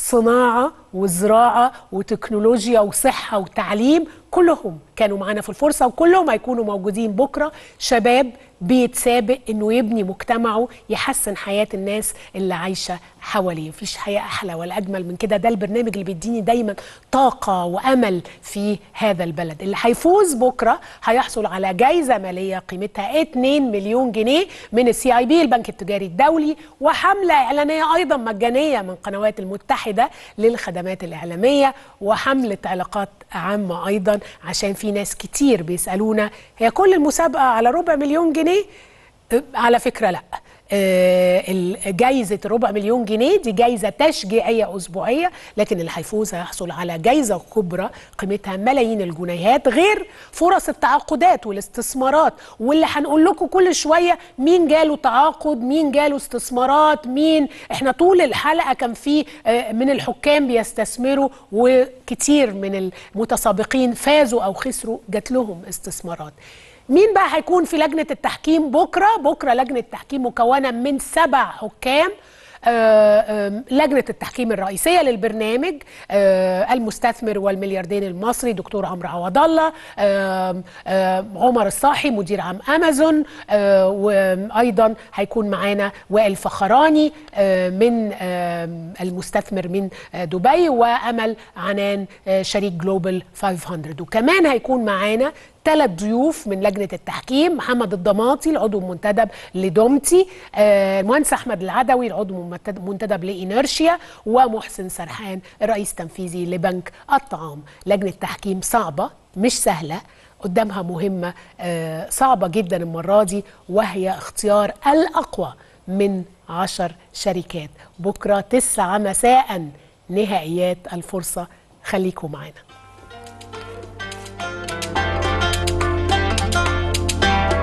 صناعه وزراعه وتكنولوجيا وصحه وتعليم كلهم كانوا معانا في الفرصه وكلهم هيكونوا موجودين بكره شباب بيتسابق انه يبني مجتمعه يحسن حياه الناس اللي عايشه حواليه مفيش حياه احلى ولا اجمل من كده ده البرنامج اللي بيديني دايما طاقه وامل في هذا البلد اللي هيفوز بكره هيحصل على جائزه ماليه قيمتها 2 مليون جنيه من السي اي بي البنك التجاري الدولي وحمله اعلانيه ايضا مجانيه من قنوات المتحده للخدمات الاعلاميه وحمله علاقات عامه ايضا عشان في ناس كتير بيسالونا هي كل المسابقه على ربع مليون جنيه أه، على فكره لا آه، ال- جايزة ربع مليون جنيه دي جايزة تشجيعية أسبوعية لكن اللي هيفوز هيحصل على جايزة كبرى قيمتها ملايين الجنيهات غير فرص التعاقدات والاستثمارات واللي هنقول لكم كل شوية مين جاله تعاقد مين جاله استثمارات مين احنا طول الحلقة كان في آه، من الحكام بيستثمروا وكتير من المتسابقين فازوا أو خسروا جات لهم استثمارات مين بقى هيكون في لجنة التحكيم بكرة؟ بكرة لجنة التحكيم مكونة من سبع حكام آه، آم، لجنة التحكيم الرئيسية للبرنامج آه، المستثمر والملياردير المصري دكتور عمرو عوض الله آم، آم، عمر الصاحي مدير عام أمازون آه، وأيضا هيكون معانا وائل فخراني آه، من آم، المستثمر من آه، دبي وأمل عنان آه، شريك جلوبال 500 وكمان هيكون معانا ثلاث ضيوف من لجنه التحكيم محمد الضماطي العضو المنتدب لدومتي آه، المهندس احمد العدوي العضو المنتد- المنتدب لانرشيا ومحسن سرحان الرئيس التنفيذي لبنك الطعام لجنه تحكيم صعبه مش سهله قدامها مهمه آه، صعبه جدا المره دي وهي اختيار الاقوى من عشر شركات بكره تسعة مساء نهائيات الفرصه خليكم معانا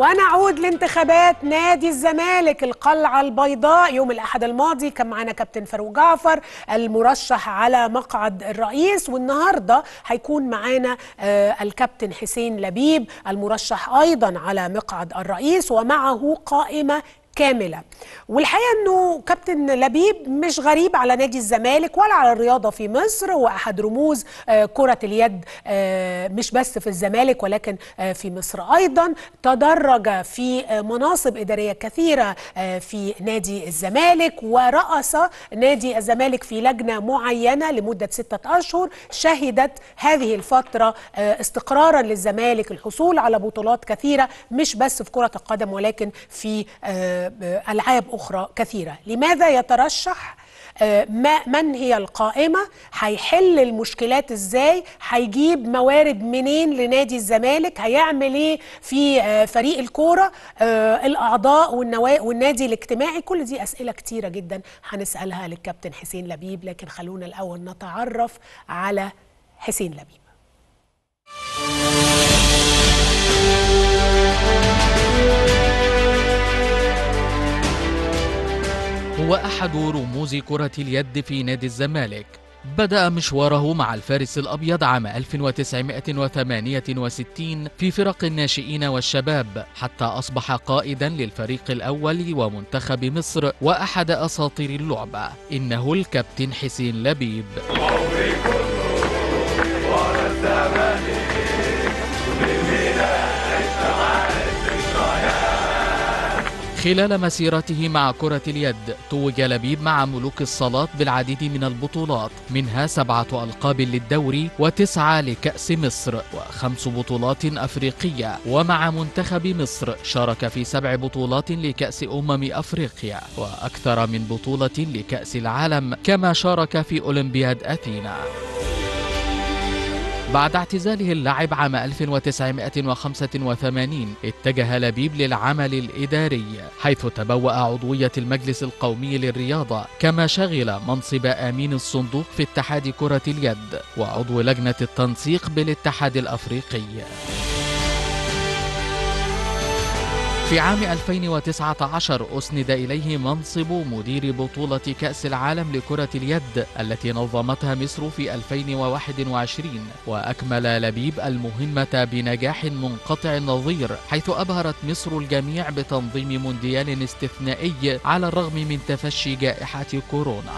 ونعود لانتخابات نادي الزمالك القلعة البيضاء يوم الأحد الماضي كان معانا كابتن فاروق جعفر المرشح على مقعد الرئيس والنهاردة هيكون معانا آه، الكابتن حسين لبيب المرشح أيضا على مقعد الرئيس ومعه قائمة كاملة والحقيقة أنه كابتن لبيب مش غريب على نادي الزمالك ولا على الرياضة في مصر هو أحد رموز آه، كرة اليد آه، مش بس في الزمالك ولكن آه، في مصر أيضا تدرج في آه، مناصب إدارية كثيرة آه، في نادي الزمالك ورأس نادي الزمالك في لجنة معينة لمدة ستة أشهر شهدت هذه الفترة آه، استقرارا للزمالك الحصول على بطولات كثيرة مش بس في كرة القدم ولكن في آه، آه، ألعاب أخرى كثيرة لماذا يترشح آه، ما من هي القائمة هيحل المشكلات ازاي هيجيب موارد منين لنادي الزمالك هيعمل ايه في آه، فريق الكورة آه، الأعضاء والنوا- والنادي الاجتماعي كل دي أسئلة كتيرة جدا هنسألها للكابتن حسين لبيب لكن خلونا الأول نتعرف على حسين لبيب هو أحد رموز كرة اليد في نادي الزمالك بدأ مشواره مع الفارس الأبيض عام 1968 في فرق الناشئين والشباب حتى أصبح قائدا للفريق الأول ومنتخب مصر وأحد أساطير اللعبة إنه الكابتن حسين لبيب خلال مسيرته مع كرة اليد توج لبيب مع ملوك الصالات بالعديد من البطولات منها سبعة ألقاب للدوري وتسعة لكأس مصر وخمس بطولات أفريقية ومع منتخب مصر شارك في سبع بطولات لكأس أمم أفريقيا وأكثر من بطولة لكأس العالم كما شارك في أولمبياد أثينا بعد اعتزاله اللعب عام 1985 اتجه لبيب للعمل الإداري حيث تبوأ عضوية المجلس القومي للرياضة كما شغل منصب أمين الصندوق في اتحاد كرة اليد وعضو لجنة التنسيق بالاتحاد الأفريقي في عام 2019 أسند إليه منصب مدير بطولة كأس العالم لكرة اليد التي نظمتها مصر في 2021 وأكمل لبيب المهمة بنجاح منقطع النظير حيث أبهرت مصر الجميع بتنظيم مونديال استثنائي على الرغم من تفشي جائحة كورونا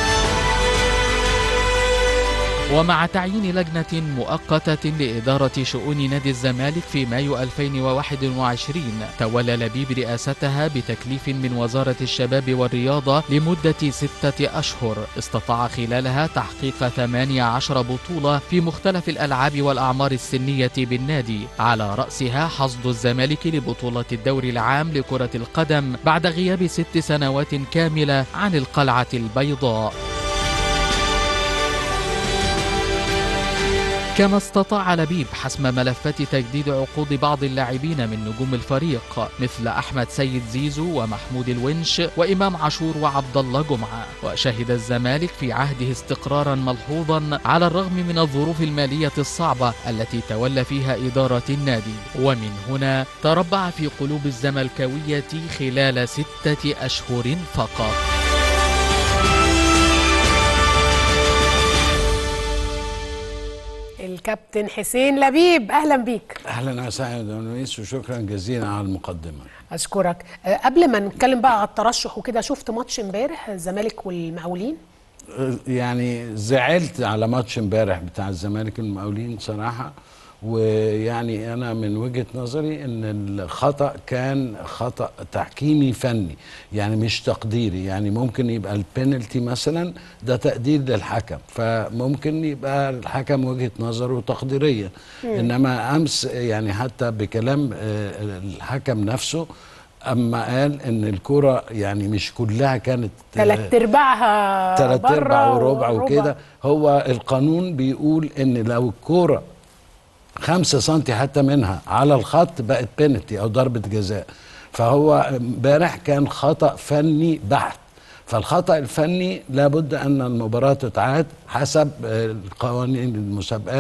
ومع تعيين لجنة مؤقتة لإدارة شؤون نادي الزمالك في مايو 2021 تولى لبيب رئاستها بتكليف من وزارة الشباب والرياضة لمدة ستة أشهر استطاع خلالها تحقيق 18 بطولة في مختلف الألعاب والأعمار السنية بالنادي على رأسها حصد الزمالك لبطولة الدوري العام لكرة القدم بعد غياب ست سنوات كاملة عن القلعة البيضاء كما استطاع لبيب حسم ملفات تجديد عقود بعض اللاعبين من نجوم الفريق مثل احمد سيد زيزو ومحمود الونش وامام عاشور وعبد الله جمعه وشهد الزمالك في عهده استقرارا ملحوظا على الرغم من الظروف الماليه الصعبه التي تولى فيها اداره النادي ومن هنا تربع في قلوب الزملكاويه خلال سته اشهر فقط الكابتن حسين لبيب أهلا بيك اهلا وسهلا يا لؤيس وشكرا جزيلا على المقدمه أشكرك أه، قبل ما نتكلم بقى على الترشح وكده شفت ماتش امبارح الزمالك والمقاولين يعني زعلت على ماتش امبارح بتاع الزمالك المقاولين صراحه ويعني انا من وجهه نظري ان الخطا كان خطا تحكيمي فني يعني مش تقديري يعني ممكن يبقى البينالتي مثلا ده تقدير للحكم فممكن يبقى الحكم وجهه نظره تقديريه انما امس يعني حتى بكلام آه، الحكم نفسه اما قال ان الكره يعني مش كلها كانت آه، تلات ارباعها تلات بره ارباع وربع وربع. وكده هو القانون بيقول ان لو الكوره خمسة سنتي حتى منها على الخط بقت بينالتي او ضربة جزاء فهو امبارح كان خطأ فني بحت فالخطأ الفني لابد ان المباراة تتعاد حسب آه، قوانين المسابقات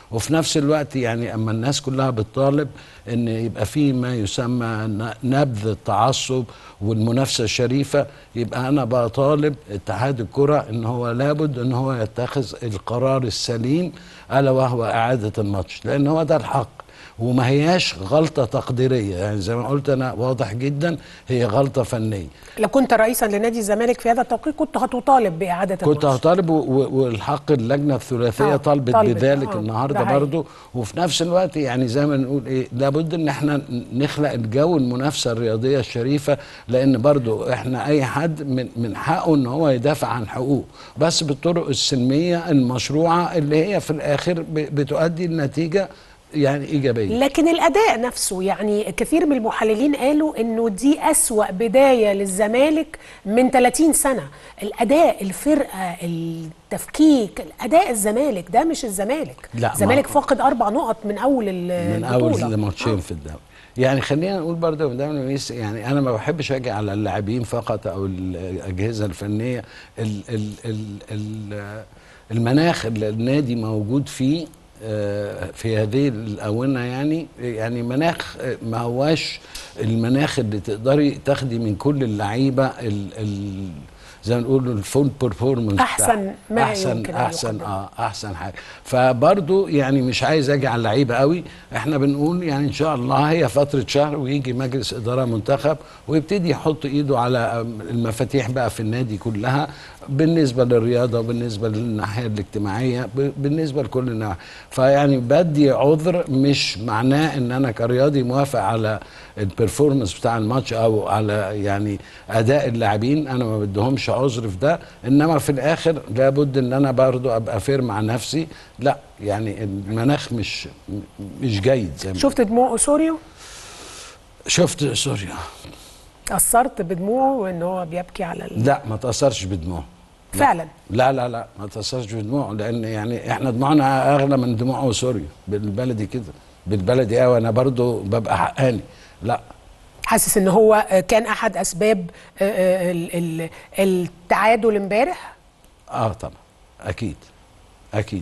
وفي نفس الوقت يعني اما الناس كلها بتطالب ان يبقى في ما يسمى ن- نبذ التعصب والمنافسه الشريفه يبقى انا بطالب اتحاد الكره ان هو لابد ان هو يتخذ القرار السليم الا وهو اعاده الماتش لان هو ده الحق وما هياش غلطه تقديريه يعني زي ما قلت انا واضح جدا هي غلطه فنيه لو كنت رئيسا لنادي الزمالك في هذا التوقيت كنت هتطالب باعاده كنت الماتش. هطالب و- و- والحق اللجنه الثلاثيه آه، طالبت طالبت، بذلك آه، النهارده ده حقيقي. برضو وفي نفس الوقت يعني زي ما نقول ايه لابد ان احنا نخلق الجو المنافسه الرياضيه الشريفه لان برضو احنا اي حد من من حقه ان هو يدافع عن حقوقه بس بالطرق السلميه المشروعه اللي هي في الاخر ب- بتؤدي لنتيجه يعني ايجابيه لكن الاداء نفسه يعني كثير من المحللين قالوا انه دي اسوا بدايه للزمالك من 30 سنه الاداء الفرقه التفكيك الاداء الزمالك ده مش الزمالك لا، ما- الزمالك فاقد اربع نقط من اول ال- من البطوله اول ماتشين في الدوري يعني خلينا نقول برضه يا مدام لميس يعني انا ما بحبش اجي على اللاعبين فقط او الاجهزه الفنيه ال ال ال ال المناخ اللي النادي موجود فيه آه، في هذه الاونه يعني يعني مناخ آه، ما هواش المناخ اللي تقدري تاخدي من كل اللعيبه ال ال زي ما نقول الفول بيرفورمانس أحسن ما احسن يمكن أن احسن يقدم. اه احسن حاجه فبرضو يعني مش عايز اجي على اللعيبه قوي احنا بنقول يعني ان شاء الله هي فتره شهر ويجي مجلس اداره منتخب ويبتدي يحط ايده على المفاتيح بقى في النادي كلها بالنسبه للرياضه وبالنسبه للناحيه الاجتماعيه ب- بالنسبه لكل النواحي فيعني بدي عذر مش معناه ان انا كرياضي موافق على البرفورمانس بتاع الماتش او على يعني اداء اللاعبين انا ما بديهمش عذر في ده انما في الاخر لابد ان انا برضو ابقى فير مع نفسي لا يعني المناخ مش مش جيد زي ما شفت دموع اسوريو شفت سوريا اثرت بدموعه وان هو بيبكي على ال... لا ما تاثرش بدموع لا. فعلا لا لا لا ما تاثرش بدموع لان يعني احنا دموعنا اغلى من دموع سوريا بالبلدي كده بالبلدي قوي انا برضو ببقى حقاني لا حاسس ان هو كان احد اسباب آه، آه، ال- ال- التعادل امبارح اه طبعا اكيد اكيد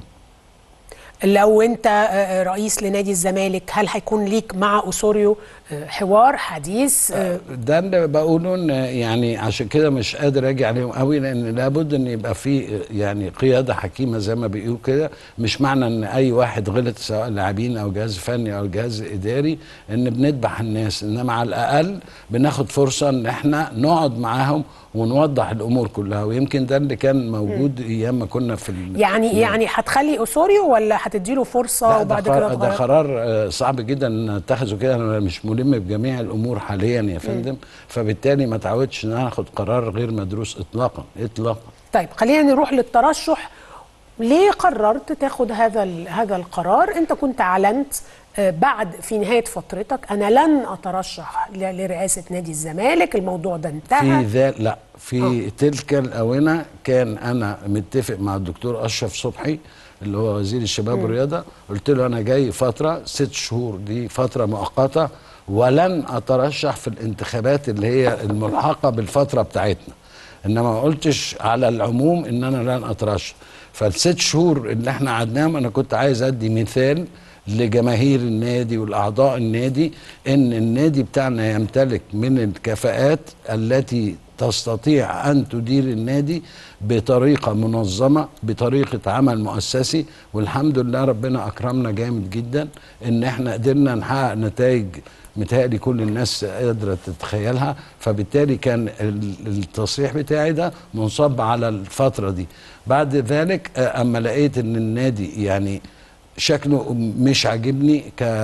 لو انت آه، رئيس لنادي الزمالك هل هيكون ليك مع اسوريو آه، حوار حديث آه، ده اللي بقوله ان يعني عشان كده مش قادر اجي عليهم قوي لان لابد ان يبقى في يعني قياده حكيمه زي ما بيقولوا كده مش معنى ان اي واحد غلط سواء لاعبين او جهاز فني او جهاز اداري ان بنذبح الناس انما على الاقل بناخد فرصه ان احنا نقعد معاهم ونوضح الامور كلها ويمكن ده اللي كان موجود ايام ما كنا في ال- يعني يعني هتخلي اسوريو ولا هتديله فرصه لا وبعد ده, كده قرار ده تغير؟ قرار آه، صعب جدا ان اتخذه كده انا مش ملم بجميع الامور حاليا يا فندم فبالتالي ما تعودش ان انا اخد قرار غير مدروس اطلاقا اطلاقا طيب خلينا نروح للترشح ليه قررت تاخد هذا ال- هذا القرار انت كنت اعلنت آه، بعد في نهايه فترتك انا لن اترشح ل- لرئاسه نادي الزمالك الموضوع ده في انتهى ذا لا في تلك الاونه كان انا متفق مع الدكتور اشرف صبحي اللي هو وزير الشباب والرياضه قلت له انا جاي فتره ست شهور دي فتره مؤقته ولن اترشح في الانتخابات اللي هي الملحقه بالفتره بتاعتنا انما ما قلتش على العموم ان انا لن اترشح فالست شهور اللي احنا قعدناهم انا كنت عايز ادي مثال لجماهير النادي والاعضاء النادي ان النادي بتاعنا يمتلك من الكفاءات التي تستطيع ان تدير النادي بطريقه منظمه بطريقه عمل مؤسسي والحمد لله ربنا اكرمنا جامد جدا ان احنا قدرنا نحقق نتائج متهيألي كل الناس قادرة تتخيلها فبالتالي كان ال- التصريح بتاعي ده منصب على الفترة دي بعد ذلك آه، أما لقيت أن النادي يعني شكله مش عاجبني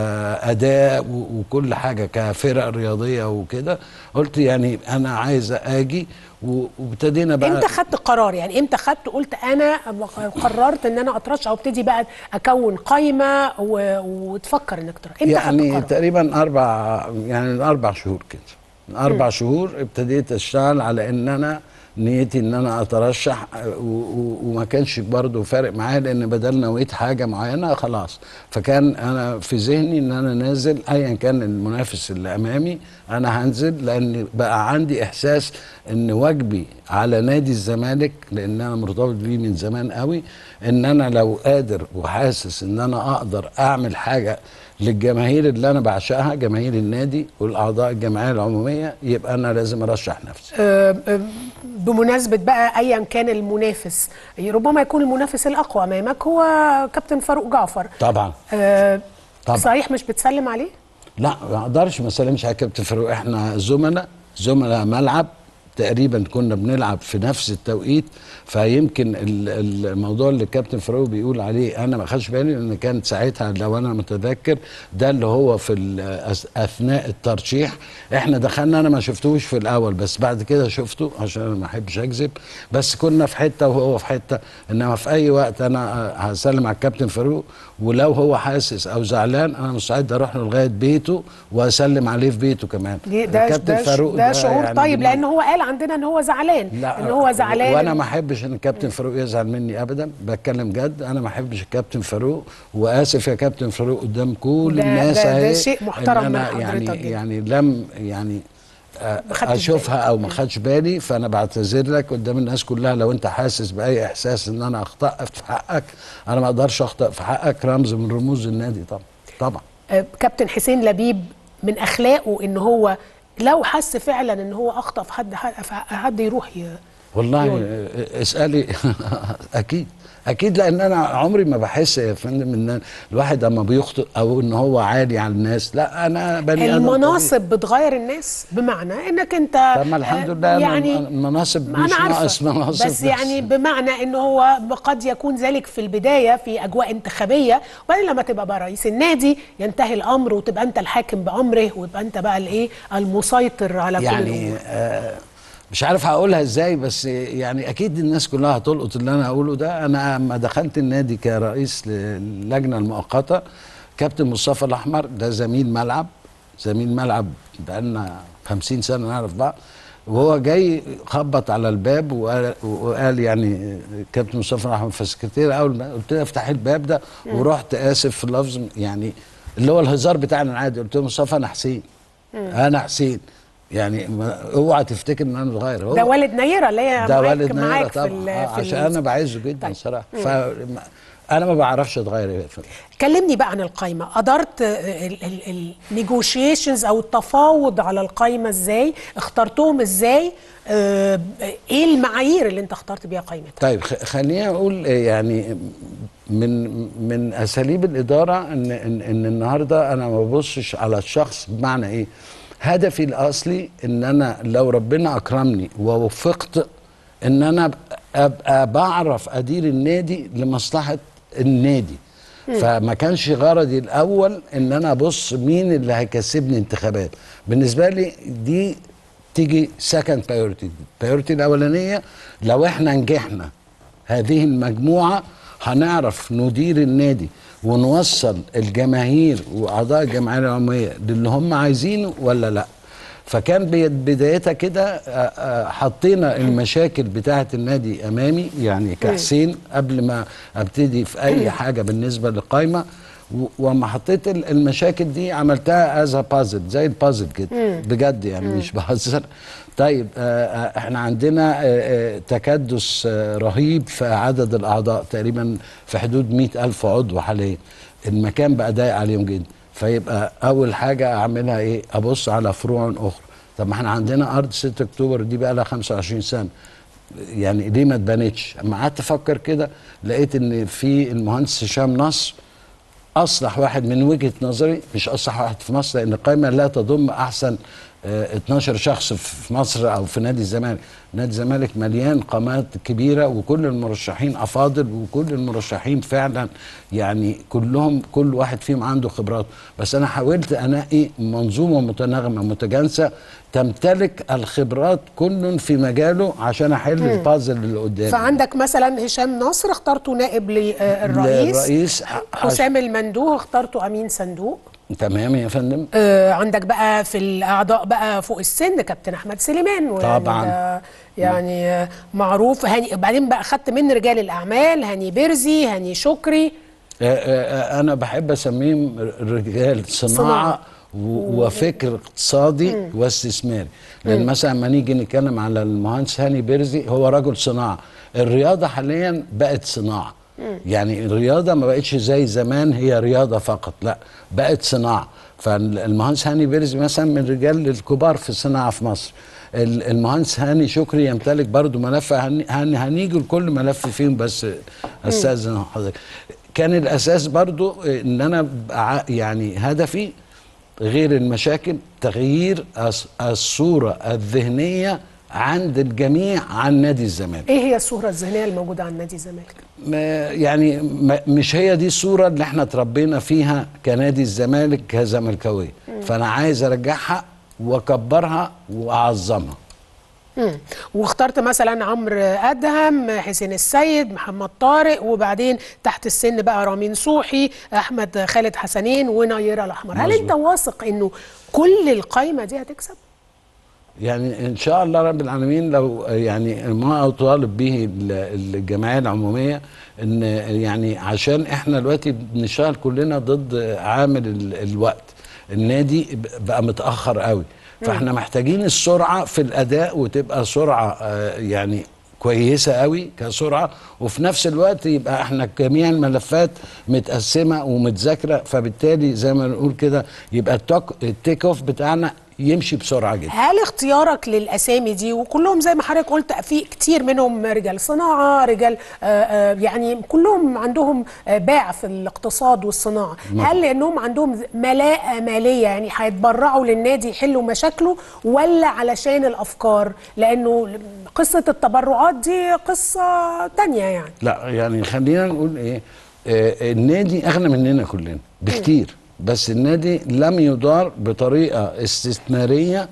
كأداء و- وكل حاجة كفرق رياضية وكده قلت يعني أنا عايز أجي و- وابتدينا بقى امتى خدت قرار يعني امتى خدت قلت انا قررت ان انا اترشح وابتدي بقى اكون قايمه و... وتفكر انك ترشح امتى خدت يعني قرار تقريبا اربع يعني من اربع شهور كده من اربع شهور ابتديت اشتغل على ان انا نيتي ان انا اترشح آه، و- و- وما كانش برضه فارق معايا لان بدل نويت حاجه معينه خلاص فكان انا في ذهني ان انا نازل ايا كان المنافس اللي امامي انا هنزل لان بقى عندي احساس ان واجبي على نادي الزمالك لان انا مرتبط بيه من زمان قوي ان انا لو قادر وحاسس ان انا اقدر اعمل حاجه للجماهير اللي انا بعشقها جماهير النادي والاعضاء الجمعيه العموميه يبقى انا لازم ارشح نفسي آه، آه، بمناسبة بقى أيا كان المنافس ربما يكون المنافس الأقوى أمامك هو كابتن فاروق جعفر طبعا آه، طبعا. صحيح مش بتسلم عليه؟ لا ما اقدرش ما اسلمش على كابتن فاروق احنا زملاء زملاء ملعب تقريبا كنا بنلعب في نفس التوقيت فيمكن ال- الموضوع اللي الكابتن فاروق بيقول عليه انا ما خدش بالي لان كانت ساعتها لو انا متذكر ده اللي هو في ال- أث- اثناء الترشيح احنا دخلنا انا ما شفتوش في الاول بس بعد كده شفته عشان انا ما احبش اكذب بس كنا في حته وهو في حته انما في اي وقت انا هسلم على الكابتن فاروق ولو هو حاسس او زعلان انا مستعد اروح له لغايه بيته واسلم عليه في بيته كمان دي- ده الكابتن ده, فاروق ده شعور يعني طيب بن- لأن هو قال عندنا إن هو زعلان لا إن هو زعلان وانا ما احبش ان الكابتن فاروق يزعل مني ابدا بتكلم جد انا ما احبش الكابتن فاروق واسف يا كابتن فاروق قدام كل ده- الناس ده- ده اهي شيء إن محترم من أنا حضرتك يعني جدا. يعني لم يعني آه، ما خدتش اشوفها بالي. او ما خدش بالي فانا بعتذر لك قدام الناس كلها لو انت حاسس باي احساس ان انا اخطات في حقك انا ما اقدرش اخطا في حقك رمز من رموز النادي طبعا طبعا آه، كابتن حسين لبيب من أخلاقه إن هو لو حس فعلا إن هو أخطأ في حد في حد يروح ي... والله يقول. آه، اسالي اكيد اكيد لان انا عمري ما بحس يا فندم ان الواحد اما بيخطئ او ان هو عالي على الناس لا انا بني آدم طبيعي. المناصب بتغير الناس بمعنى انك انت طب ما الحمد آه، لله أنا يعني المناصب ما مش انا ناقص عارفه مناصب بس يعني بمعنى ان هو قد يكون ذلك في البدايه في اجواء انتخابيه وبعدين لما تبقى بقى رئيس النادي ينتهي الامر وتبقى انت الحاكم بامره ويبقى انت بقى الايه المسيطر على كل يعني الامور آه مش عارف هقولها ازاي بس يعني اكيد الناس كلها هتلقط اللي انا هقوله ده انا لما دخلت النادي كرئيس للجنه المؤقته كابتن مصطفى الاحمر ده زميل ملعب زميل ملعب بقالنا 50 سنه نعرف بعض وهو جاي خبط على الباب وقال, وقال يعني كابتن مصطفى الاحمر في السكرتيره اول ما قلت له افتح الباب ده ورحت اسف في اللفظ يعني اللي هو الهزار بتاعنا العادي قلت له مصطفى انا حسين انا حسين يعني ما- اوعى تفتكر ان انا صغير هو ده والد نيره اللي هي ده معاك والد نيرة معاك في طبعا ال- آه، في عشان ال- انا بعزه جدا طيب. صراحه ف انا ما بعرفش اتغير يا فندم. كلمني بقى عن القايمه قدرت النيجوشيشنز او التفاوض على القايمه ازاي اخترتهم ازاي آه، ايه المعايير اللي انت اخترت بيها قائمتها طيب خ- خليني اقول آه، يعني من من اساليب الاداره ان ان, إن النهارده انا ما ببصش على الشخص بمعنى ايه هدفي الاصلي ان انا لو ربنا اكرمني ووفقت ان انا أب- ابقى بعرف ادير النادي لمصلحه النادي فما كانش غرضي الاول ان انا ابص مين اللي هيكسبني انتخابات بالنسبه لي دي تيجي سكند بايورتي البايورتي الاولانيه لو احنا نجحنا هذه المجموعه هنعرف ندير النادي ونوصل الجماهير واعضاء الجمعيه العموميه للي هم عايزينه ولا لا فكان بي- بدايتها كده آه، آه، حطينا المشاكل بتاعه النادي امامي يعني كحسين قبل ما ابتدي في اي حاجه بالنسبه للقايمه و- وما حطيت ال- المشاكل دي عملتها از بازل زي البازل كده بجد يعني مش بهزر طيب آه، آه، احنا عندنا آه، آه، تكدس آه، رهيب في عدد الاعضاء تقريبا في حدود مئة الف عضو حاليا المكان بقى ضايق عليهم جدا فيبقى اول حاجه اعملها ايه ابص على فروع اخرى طب ما احنا عندنا ارض 6 اكتوبر دي بقى لها 25 سنه يعني ليه ما اتبنتش اما قعدت افكر كده لقيت ان في المهندس هشام نصر اصلح واحد من وجهه نظري مش اصلح واحد في مصر لان القائمه لا تضم احسن آه، 12 شخص في مصر او في نادي الزمالك نادي الزمالك مليان قامات كبيره وكل المرشحين افاضل وكل المرشحين فعلا يعني كلهم كل واحد فيهم عنده خبرات بس انا حاولت انقي منظومه متناغمه متجانسه تمتلك الخبرات كل في مجاله عشان احل البازل اللي قدامي فعندك مثلا هشام نصر اخترته نائب للرئيس للرئيس حسام المندوه اخترته امين صندوق تمام يا فندم آه عندك بقى في الاعضاء بقى فوق السن كابتن احمد سليمان ويعني طبعاً. ده يعني آه، معروف هاني بعدين بقى خدت من رجال الاعمال هاني بيرزي هاني شكري آه، آه، انا بحب اسميهم رجال صناعة. صناعه و- وفكر اقتصادي واستثماري لان مثلا لما نيجي نتكلم على المهندس هاني بيرزي هو رجل صناعه الرياضه حاليا بقت صناعه يعني الرياضه ما بقتش زي زمان هي رياضه فقط لا بقت صناعه فالمهندس هاني بيرزي مثلا من الرجال الكبار في الصناعه في مصر ال- المهندس هاني شكري يمتلك برضو ملف هن- هن- هنيجي لكل ملف فيهم بس استاذن حضرتك كان الاساس برضو ان انا بقى ع- يعني هدفي غير المشاكل تغيير الص- الصوره الذهنيه عند الجميع عن نادي الزمالك ايه هي الصوره الذهنيه الموجوده عن نادي الزمالك ما- يعني ما- مش هي دي الصوره اللي احنا اتربينا فيها كنادي الزمالك كزملكاويه فانا عايز ارجعها واكبرها واعظمها مم. واخترت مثلا عمرو ادهم حسين السيد محمد طارق وبعدين تحت السن بقى رامين صوحي احمد خالد حسنين ونيره الاحمر هل مظبوط. انت واثق انه كل القايمه دي هتكسب يعني ان شاء الله رب العالمين لو يعني ما اطالب به ال- الجمعيه العموميه ان يعني عشان احنا دلوقتي بنشتغل كلنا ضد عامل ال- الوقت النادي ب- بقى متاخر قوي فاحنا محتاجين السرعه في الاداء وتبقى سرعه آه، يعني كويسه قوي كسرعه وفي نفس الوقت يبقى احنا جميع الملفات متقسمه ومتذاكره فبالتالي زي ما نقول كده يبقى التوك- التيك اوف بتاعنا يمشي بسرعه جدا هل اختيارك للاسامي دي وكلهم زي ما حضرتك قلت في كتير منهم رجال صناعه رجال آه، آه، يعني كلهم عندهم آه، باع في الاقتصاد والصناعه هل لانهم عندهم ملاءه ماليه يعني هيتبرعوا للنادي يحلوا مشاكله ولا علشان الافكار لانه قصه التبرعات دي قصه تانية يعني لا يعني خلينا نقول ايه آه النادي اغنى مننا كلنا بكتير بس النادي لم يدار بطريقه استثماريه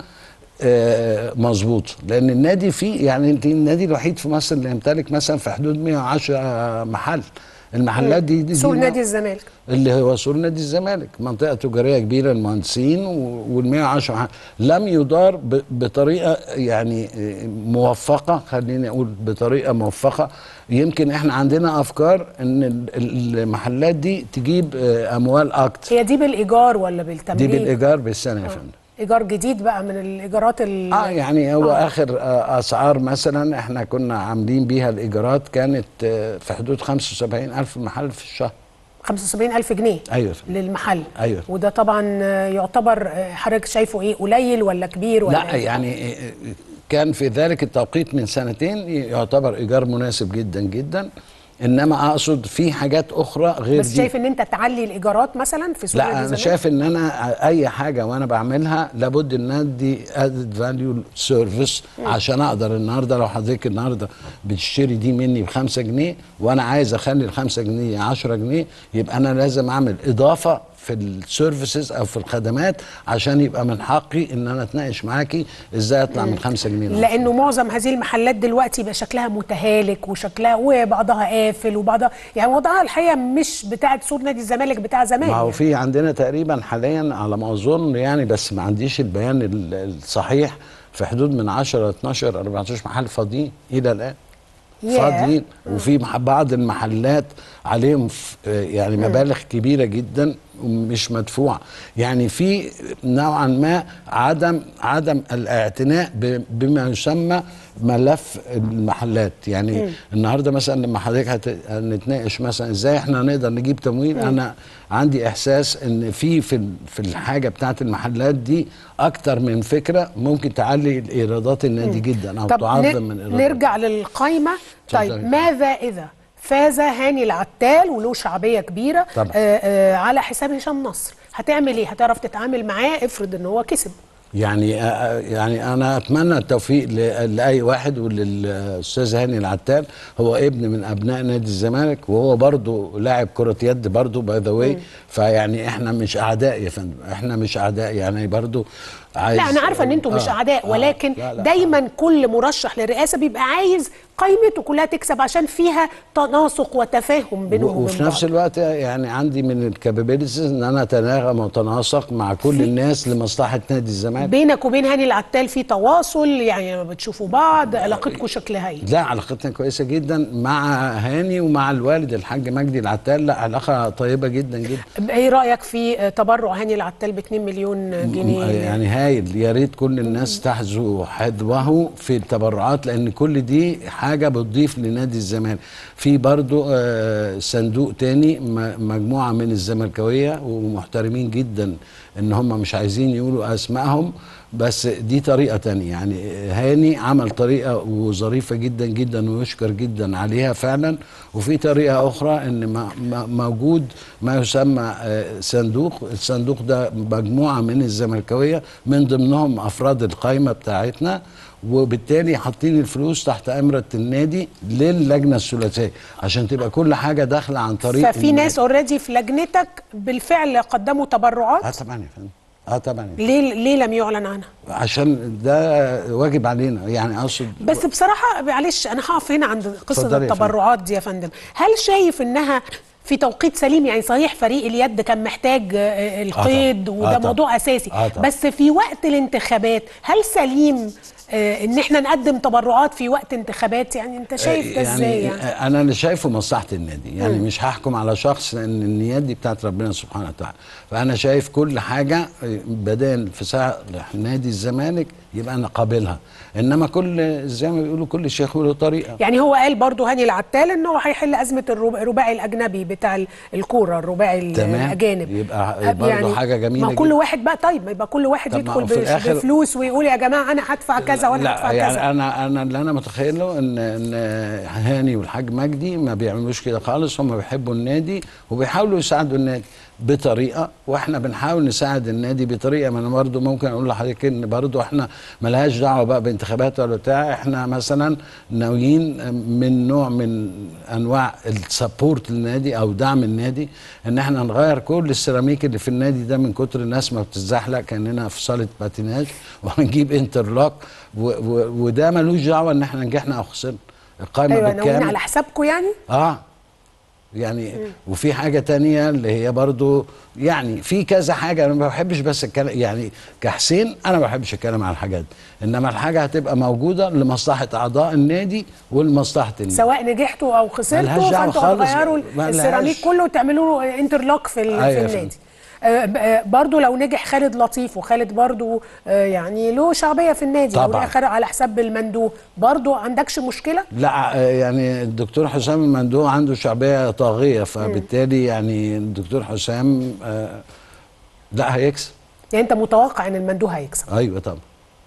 آه مظبوطه لان النادي فيه يعني انت النادي الوحيد في مصر اللي يمتلك مثلا في حدود 110 محل المحلات دي, دي سور دي نادي الزمالك اللي هو سور نادي الزمالك منطقه تجاريه كبيره للمهندسين وال 110 محل. لم يدار ب- بطريقه يعني آه، موفقه خليني اقول بطريقه موفقه يمكن احنا عندنا افكار ان ال- المحلات دي تجيب آه، اموال اكتر هي دي بالايجار ولا دي بالتمليك بالايجار بالسنه يا فندم ايجار جديد بقى من الايجارات ال اه يعني هو آه. آه. اخر آه اسعار مثلا احنا كنا عاملين بيها الايجارات كانت آه في حدود 75 الف محل في الشهر 75000 جنيه ايوه للمحل أيوة. وده طبعا آه، يعتبر آه، حضرتك شايفه ايه قليل ولا كبير ولا لا إيه؟ يعني كان في ذلك التوقيت من سنتين يعتبر ايجار مناسب جدا جدا انما اقصد في حاجات اخرى غير بس دي شايف ان انت تعلي الايجارات مثلا في سوق لا نادي انا الزمالك؟ شايف ان انا اي حاجه وانا بعملها لابد ان ادي ادد فاليو سيرفيس عشان اقدر النهارده لو حضرتك النهارده بتشتري دي مني بخمسة جنيه وانا عايز اخلي الخمسة جنيه 10 جنيه يبقى انا لازم اعمل اضافه في السيرفيسز او في الخدمات عشان يبقى من حقي ان انا اتناقش معاكي ازاي اطلع من 5 جنيه ل لانه معظم هذه المحلات دلوقتي بقى شكلها متهالك وشكلها وبعضها قافل وبعضها يعني وضعها الحقيقه مش بتاعه سور نادي الزمالك بتاع زمان ما هو يعني. في عندنا تقريبا حاليا على ما اظن يعني بس ما عنديش البيان ال- الصحيح في حدود من 10 12 14 محل فاضيين الى الان ياه. فاضيين وفي مح- بعض المحلات عليهم ف- يعني مبالغ كبيره جدا ومش مدفوعه يعني في نوعا ما عدم عدم الاعتناء ب- بما يسمى ملف المحلات يعني مم. النهارده مثلا لما حضرتك هت- هنتناقش مثلا ازاي احنا نقدر نجيب تمويل انا عندي احساس ان في في ال- في الحاجه بتاعت المحلات دي اكتر من فكره ممكن تعلي الايرادات النادي جدا او طب تعظم نر- من ايرادات نرجع للقايمه طيب اتفضلي. ماذا اذا فاز هاني العتال وله شعبيه كبيره طبعا. آه آه على حساب هشام نصر هتعمل ايه هتعرف تتعامل معاه افرض ان هو كسب يعني آه، يعني انا اتمنى التوفيق ل- لاي واحد وللاستاذ هاني العتال هو ابن من ابناء نادي الزمالك وهو برضه لاعب كره يد برضه باي ذا واي فيعني احنا مش اعداء يا فندم احنا مش اعداء يعني برضه عايز لا انا عارفه ان انتم مش آه، اعداء آه، ولكن لا، لا. دايما كل مرشح للرئاسه بيبقى عايز قائمته كلها تكسب عشان فيها تناسق وتفاهم بينهم وبين وفي نفس بعض. الوقت يعني عندي من الكابابيلتيز ان انا اتناغم واتناسق مع كل الناس لمصلحه نادي الزمالك بينك وبين هاني العتال في تواصل يعني لما بتشوفوا بعض علاقتكم شكلها ايه لا علاقتنا كويسه جدا مع هاني ومع الوالد الحاج مجدي العتال لا علاقه طيبه جدا جدا ايه رايك في تبرع هاني العتال ب 2 مليون جنيه يعني هايل يا ريت كل الناس تحذو حذوه في التبرعات لان كل دي حاجه بتضيف لنادي الزمالك في برضو آه، صندوق تاني م- مجموعه من الزملكاويه ومحترمين جدا ان هم مش عايزين يقولوا اسمائهم بس دي طريقه تانية يعني هاني عمل طريقه وظريفه جدا جدا ويشكر جدا عليها فعلا وفي طريقه اخرى ان ما- ما- موجود ما يسمى آه، صندوق الصندوق ده مجموعه من الزملكاويه من ضمنهم افراد القائمه بتاعتنا وبالتالي حاطين الفلوس تحت امره النادي للجنه الثلاثيه عشان تبقى كل حاجه داخله عن طريق ففي ناس اوريدي في لجنتك بالفعل قدموا اه تبرعات طبعا يا فندم اه طبعا ليه ليه لم يعلن عنها عشان ده واجب علينا يعني اقصد بس بصراحه معلش انا هقف هنا عند قصه اتفضلي يا التبرعات دي يا فندم هل شايف انها في توقيت سليم يعني صحيح فريق اليد كان محتاج آه، القيد طبعاً. وده آه طبعاً. موضوع اساسي آه طبعاً. بس في وقت الانتخابات هل سليم آه، ان احنا نقدم تبرعات في وقت انتخابات يعني انت شايف ده ازاي يعني انا اللي شايفه مصلحه النادي يعني مم. مش هحكم على شخص لان النيات دي بتاعت ربنا سبحانه وتعالى فانا شايف كل حاجه بدال في صالح نادي الزمالك يبقى انا قابلها انما كل زي ما بيقولوا كل شيخ له طريقه يعني هو قال برضو هاني العتال ان هو هيحل ازمه الرب- الرباعي الاجنبي بتاع ال- الكوره الرباعي ال- تمام. الاجانب يبقى برضو حاجة جميلة ما كل جدا. واحد بقى طيب ما يبقى كل واحد طب ما يدخل هو في بش- الآخر- بفلوس ويقول يا جماعه انا هدفع كذا وانا هدفع لا يعني كذا انا انا اللي انا متخيله ان ان هاني والحاج مجدي ما بيعملوش كده خالص هم بيحبوا النادي وبيحاولوا يساعدوا النادي بطريقه واحنا بنحاول نساعد النادي بطريقه ما انا برضه ممكن اقول لحضرتك ان برضه احنا ملهاش دعوه بقى بانتخابات ولا بتاع احنا مثلا ناويين من نوع من انواع السبورت للنادي او دعم النادي ان احنا نغير كل السيراميك اللي في النادي ده من كتر الناس ما بتتزحلق كاننا في صاله باتيناج وهنجيب انترلوك و- و- وده ملوش دعوه ان احنا نجحنا او خسرنا القائمه ايوه ناويين بالكامل على حسابكم يعني اه يعني وفي حاجة تانية اللي هي برضو يعني في كذا حاجة أنا ما بحبش بس الكلام يعني كحسين أنا ما بحبش الكلام عن الحاجات دي إنما الحاجة هتبقى موجودة لمصلحة أعضاء النادي ولمصلحة النادي سواء نجحتوا او خسرتوا ملهاش دعوة فانتوا خالص. هتغيروا ملهاش. السيراميك كله وتعملوا له انترلوك في, ال- أيوة في يا النادي آه، ب- آه، برضو لو نجح خالد لطيف وخالد برضو آه، يعني له شعبيه في النادي طبعاً. والاخر على حساب المندوب برضو عندكش مشكله لا آه، يعني الدكتور حسام المندوب عنده شعبية طاغية فبالتالي يعني الدكتور حسام آه لا هيكسب يعني انت متوقع ان المندوب هيكسب أيوة طبعا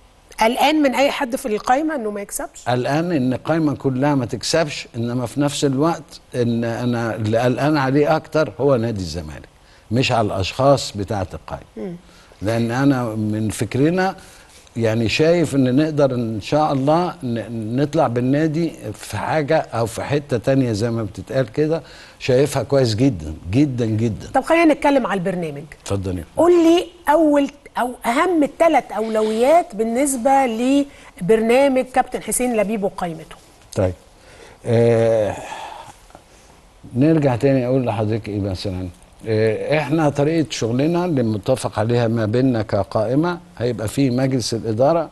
قلقان من اي حد في القايمه انه ما يكسبش قلقان ان القايمه كلها ما تكسبش انما في نفس الوقت ان انا اللي قلقان عليه اكتر هو نادي الزمالك مش على الاشخاص بتاعه القايمه لان انا من فكرنا يعني شايف ان نقدر ان شاء الله ن- نطلع بالنادي في حاجه او في حته تانية زي ما بتتقال كده شايفها كويس جدا جدا جدا طب خلينا نتكلم على البرنامج اتفضلي قول لي اول او اهم ثلاث اولويات بالنسبه لبرنامج كابتن حسين لبيب وقائمته طيب آه نرجع تاني اقول لحضرتك ايه مثلا آه احنا طريقه شغلنا اللي متفق عليها ما بيننا كقائمه هيبقى فيه مجلس الاداره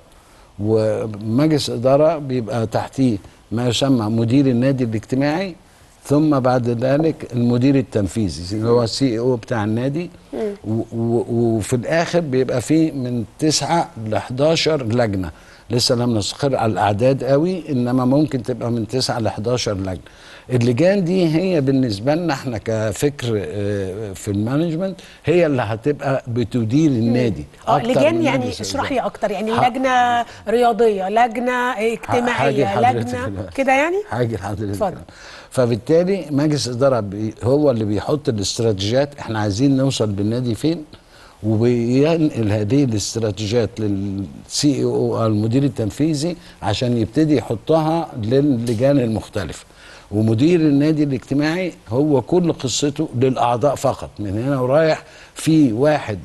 ومجلس اداره بيبقى تحتيه ما يسمى مدير النادي الاجتماعي ثم بعد ذلك المدير التنفيذي اللي هو السي او بتاع النادي و- و- وفي الاخر بيبقى فيه من 9 ل 11 لجنه لسه لم نستقر على الاعداد قوي انما ممكن تبقى من 9 ل 11 لجنه اللجان دي هي بالنسبه لنا احنا كفكر آه، في المانجمنت هي اللي هتبقى بتدير النادي اه أكتر لجان من يعني مجلس اشرح الإدارة. لي اكتر يعني ح- لجنه رياضيه لجنه حاجة اجتماعيه لحضرتك لجنه دلوقتي. كده يعني حاجه لحضرتك اتفضل. فبالتالي مجلس الاداره بي هو اللي بيحط الاستراتيجيات احنا عايزين نوصل بالنادي فين وبينقل هذه الاستراتيجيات للسي او المدير التنفيذي عشان يبتدي يحطها للجان المختلفه ومدير النادي الاجتماعي هو كل قصته للاعضاء فقط من هنا ورايح في واحد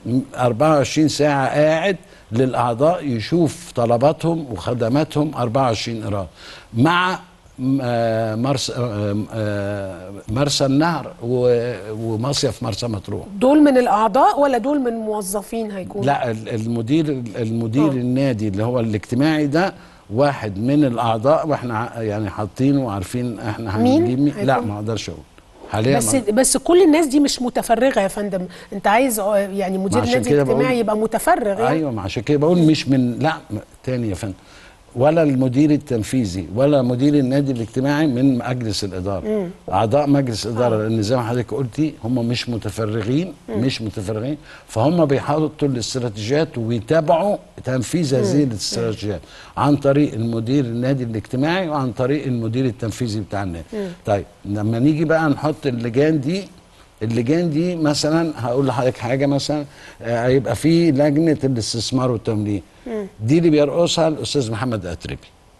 24 ساعه قاعد للاعضاء يشوف طلباتهم وخدماتهم 24 قراءه مع م- آه، مرسى آه، آه، مرسى النهر و- ومصيف مرسى مطروح دول من الاعضاء ولا دول من موظفين هيكونوا لا ال- المدير المدير آه. النادي اللي هو الاجتماعي ده واحد من الاعضاء واحنا ع- يعني حاطينه وعارفين احنا مين هنجيب مين لا هيكون؟ ما اقدرش اقول حاليا بس ما- بس كل الناس دي مش متفرغه يا فندم انت عايز اه، يعني مدير عشان النادي كده الاجتماعي بقول- يبقى متفرغ يعني ايوه ما عشان كده بقول مش من لا م- تاني يا فندم ولا المدير التنفيذي ولا مدير النادي الاجتماعي من مجلس الاداره اعضاء مجلس الاداره لان زي ما حضرتك قلتي هم مش متفرغين مش متفرغين فهم بيحطوا الاستراتيجيات ويتابعوا تنفيذ هذه الاستراتيجيات عن طريق المدير النادي الاجتماعي وعن طريق المدير التنفيذي بتاع النادي طيب لما نيجي بقى نحط اللجان دي اللجان دي مثلا هقول لحضرتك حاجه مثلا آه، هيبقى في لجنه الاستثمار والتمويل دي اللي بيرقصها الاستاذ محمد اتربي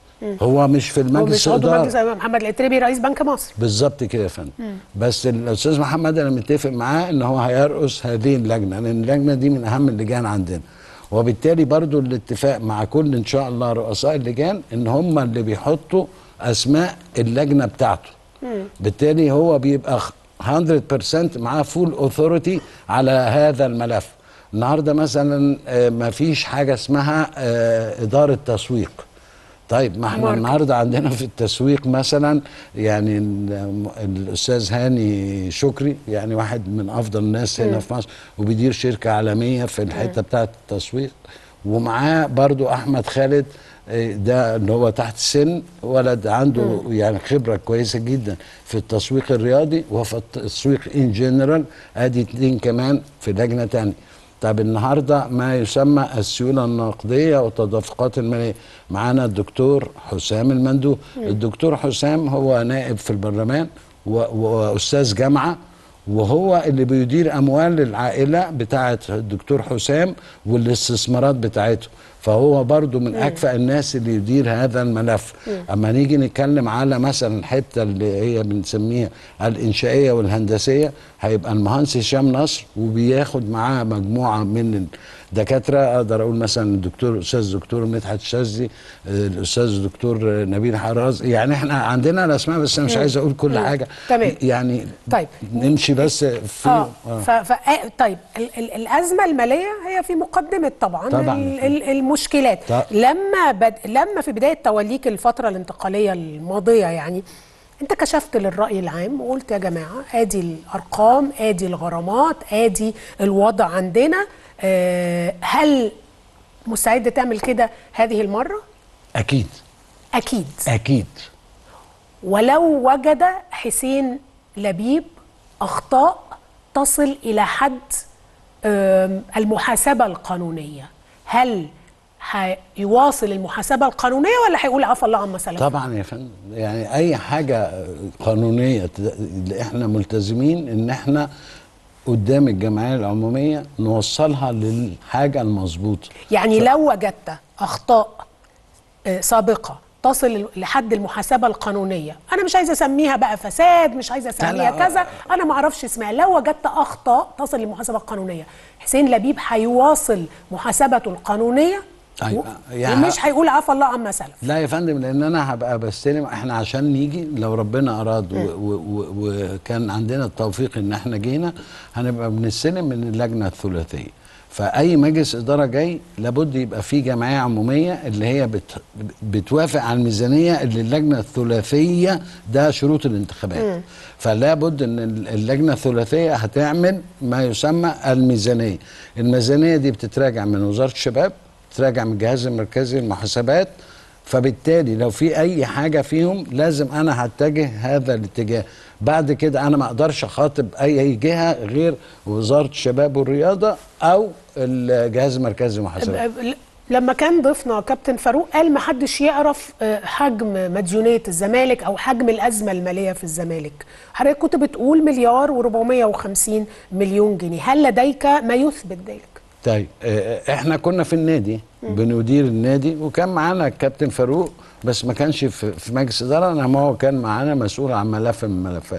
هو مش في هو المجلس مش عضو الاداره مجلس محمد الاتربي رئيس بنك مصر بالظبط كده يا فندم بس الاستاذ محمد انا متفق معاه ان هو هيرقص هذه اللجنه لان اللجنه دي من اهم اللجان عندنا وبالتالي برضو الاتفاق مع كل ان شاء الله رؤساء اللجان ان هم اللي بيحطوا اسماء اللجنه بتاعته بالتالي هو بيبقى خ- 100% معاه فول اوثوريتي على هذا الملف النهارده مثلا آه، ما فيش حاجه اسمها آه، اداره تسويق طيب ما احنا ماركت. النهارده عندنا في التسويق مثلا يعني ال- الاستاذ هاني شكري يعني واحد من افضل الناس هنا في مصر وبيدير شركه عالميه في الحته بتاعه التسويق ومعاه برضو احمد خالد آه، ده اللي هو تحت السن ولد عنده يعني خبره كويسه جدا في التسويق الرياضي وفي التسويق ان جنرال ادي اتنين كمان في لجنه تانية طب النهارده ما يسمى السيوله النقديه والتدفقات الماليه معانا الدكتور حسام المندوب الدكتور حسام هو نائب في البرلمان و- واستاذ جامعه وهو اللي بيدير اموال العائله بتاعه الدكتور حسام والاستثمارات بتاعته فهو برضو من اكفأ الناس اللي يدير هذا الملف اما نيجي نتكلم على مثلا الحته اللي هي بنسميها الانشائيه والهندسيه هيبقى المهندس هشام نصر وبياخد معاه مجموعه من الدكاتره اقدر اقول مثلا الدكتور الاستاذ دكتور مدحت الشاذلي آه، الاستاذ الدكتور نبيل حراز يعني احنا عندنا الاسماء بس انا مش عايز اقول كل حاجه تمام. يعني طيب. نمشي بس في اه آه. ف... ف... آه، طيب ال... ال... الازمه الماليه هي في مقدمه طبعا, طبعاً. ال... ال... المشكلات طب- لما بد... لما في بدايه توليك الفتره الانتقاليه الماضيه يعني انت كشفت للراي العام وقلت يا جماعه ادي الارقام ادي الغرامات ادي الوضع عندنا آه هل مستعد تعمل كده هذه المره اكيد اكيد اكيد ولو وجد حسين لبيب اخطاء تصل الى حد آم، المحاسبه القانونيه هل هيواصل المحاسبه القانونيه ولا هيقول عفى الله عما سلف طبعا يا فندم يعني اي حاجه قانونيه ت- اللي احنا ملتزمين ان احنا قدام الجمعيه العموميه نوصلها للحاجه المظبوطه يعني لو وجدت اخطاء آه، سابقه تصل لحد المحاسبه القانونيه انا مش عايزه اسميها بقى فساد مش عايزه اسميها لا. كذا انا ما اعرفش اسمها لو وجدت اخطاء تصل للمحاسبه القانونيه حسين لبيب هيواصل محاسبته القانونيه أيوة. و- يعني- ومش هيقول عفى الله عما سلف لا يا فندم لان انا هبقى بستلم احنا عشان نيجي لو ربنا اراد و- و- و- وكان عندنا التوفيق ان احنا جينا هنبقى بنستلم من اللجنه الثلاثيه فاي مجلس اداره جاي لابد يبقى في جمعيه عموميه اللي هي بت بتوافق على الميزانيه اللي اللجنه الثلاثيه ده شروط الانتخابات فلا بد ان اللجنه الثلاثيه هتعمل ما يسمى الميزانيه الميزانيه دي بتتراجع من وزاره الشباب تراجع من الجهاز المركزي للمحاسبات فبالتالي لو في اي حاجه فيهم لازم انا هتجه هذا الاتجاه بعد كده انا ما اقدرش اخاطب اي جهه غير وزاره الشباب والرياضه او الجهاز المركزي للمحاسبات ل- لما كان ضيفنا كابتن فاروق قال ما حدش يعرف آه، حجم مديونيه الزمالك او حجم الازمه الماليه في الزمالك حضرتك كنت بتقول مليار و450 مليون جنيه هل لديك ما يثبت ذلك طيب آه، احنا كنا في النادي بندير النادي وكان معانا الكابتن فاروق بس ما كانش في في مجلس اداره انما هو كان معانا مسؤول عن ملف من الملفات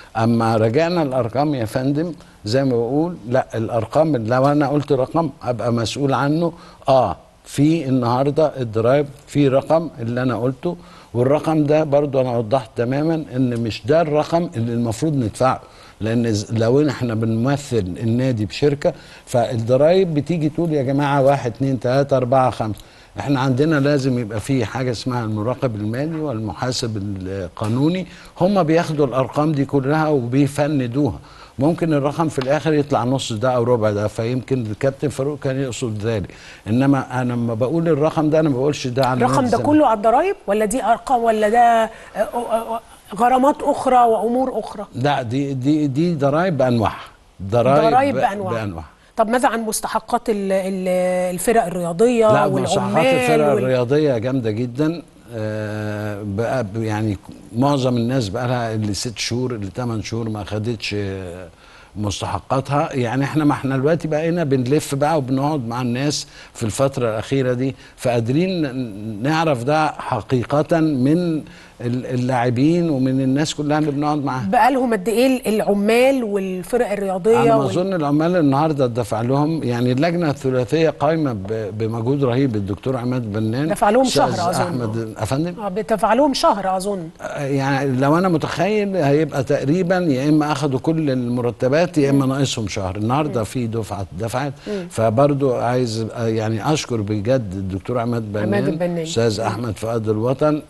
اما رجعنا الارقام يا فندم زي ما بقول لا الارقام لو انا قلت رقم ابقى مسؤول عنه اه في النهارده الضرايب في رقم اللي انا قلته والرقم ده برضو انا وضحت تماما ان مش ده الرقم اللي المفروض ندفعه لان ز- لو احنا بنمثل النادي بشركه فالضرايب بتيجي تقول يا جماعه واحد اتنين تلاته اربعه خمسه احنا عندنا لازم يبقى في حاجه اسمها المراقب المالي والمحاسب القانوني هم بياخدوا الارقام دي كلها وبيفندوها ممكن الرقم في الاخر يطلع نص ده او ربع ده فيمكن الكابتن فاروق كان يقصد ذلك انما انا لما بقول الرقم ده انا ما بقولش ده على الرقم نادي ده الزمالك. كله على الضرايب ولا دي ارقام ولا ده آه، آه، آه، غرامات اخرى وامور اخرى لا دي دي دي ضرايب بانواعها ضرايب ضرايب ب- بانواع بانواعها طب ماذا عن مستحقات ال- ال- الفرق الرياضيه لا مصححات والعمال الفرق وال- الرياضيه جامده جدا آه، بقى ب- يعني معظم الناس بقى لها اللي ست شهور اللي ثمان شهور ما اخدتش آه، مستحقاتها يعني احنا ما احنا دلوقتي بقينا بنلف بقى وبنقعد مع الناس في الفتره الاخيره دي فقادرين ن- نعرف ده حقيقه من ال- اللاعبين ومن الناس كلها اللي بنقعد معاها بقالهم قد ايه العمال والفرق الرياضيه على ما وال- اظن العمال النهارده دفع لهم يعني اللجنه الثلاثيه قايمه ب- بمجهود رهيب الدكتور عماد بنان دفع لهم أستاذ شهر أظن. احمد افندم آه، بتدفع لهم شهر اظن يعني لو انا متخيل هيبقى تقريبا يا اما اخدوا كل المرتبات يا اما ناقصهم شهر النهارده في دفعه دفعت فبرضو عايز آه، يعني اشكر بجد الدكتور عماد بنان عماد البنان. استاذ احمد فؤاد الوطن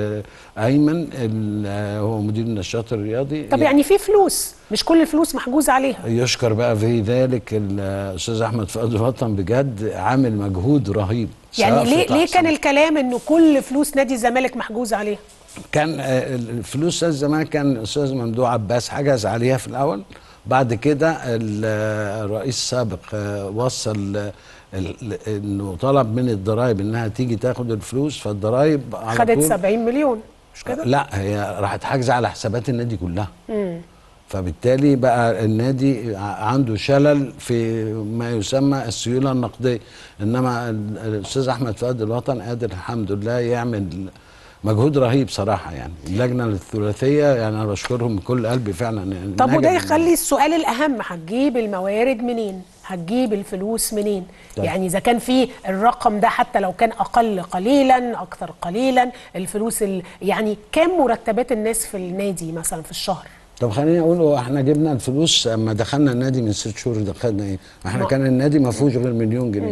وايمن ال- آه، هو مدير النشاط الرياضي طب يعني في فلوس مش كل الفلوس محجوز عليها يشكر بقى في ذلك الاستاذ احمد فؤاد الوطن بجد عامل مجهود رهيب يعني سواء في ليه ليه تحصيل- كان الكلام انه كل فلوس نادي الزمالك محجوز عليها كان آه، الفلوس استاذ زمان كان الاستاذ ممدوح عباس حجز عليها في الاول بعد كده ال- آه، الرئيس السابق آه، وصل آه، ال- انه طلب من الضرايب انها تيجي تاخد الفلوس فالضرايب على خدت طول 70 مليون مش كده لا هي راحت حاجزه على حسابات النادي كلها فبالتالي بقى النادي ع- عنده شلل في ما يسمى السيوله النقديه انما ال- الاستاذ احمد فؤاد الوطن قادر الحمد لله يعمل مجهود رهيب صراحه يعني اللجنه الثلاثيه يعني انا بشكرهم من كل قلبي فعلا يعني طب وده نجد- يخلي السؤال الاهم هتجيب الموارد منين هتجيب الفلوس منين طيب. يعني اذا كان في الرقم ده حتى لو كان اقل قليلا اكثر قليلا الفلوس ال... يعني كام مرتبات الناس في النادي مثلا في الشهر طب خليني اقول هو احنا جبنا الفلوس اما دخلنا النادي من ست شهور دخلنا ايه؟ احنا ما- كان النادي ما فيهوش غير مليون جنيه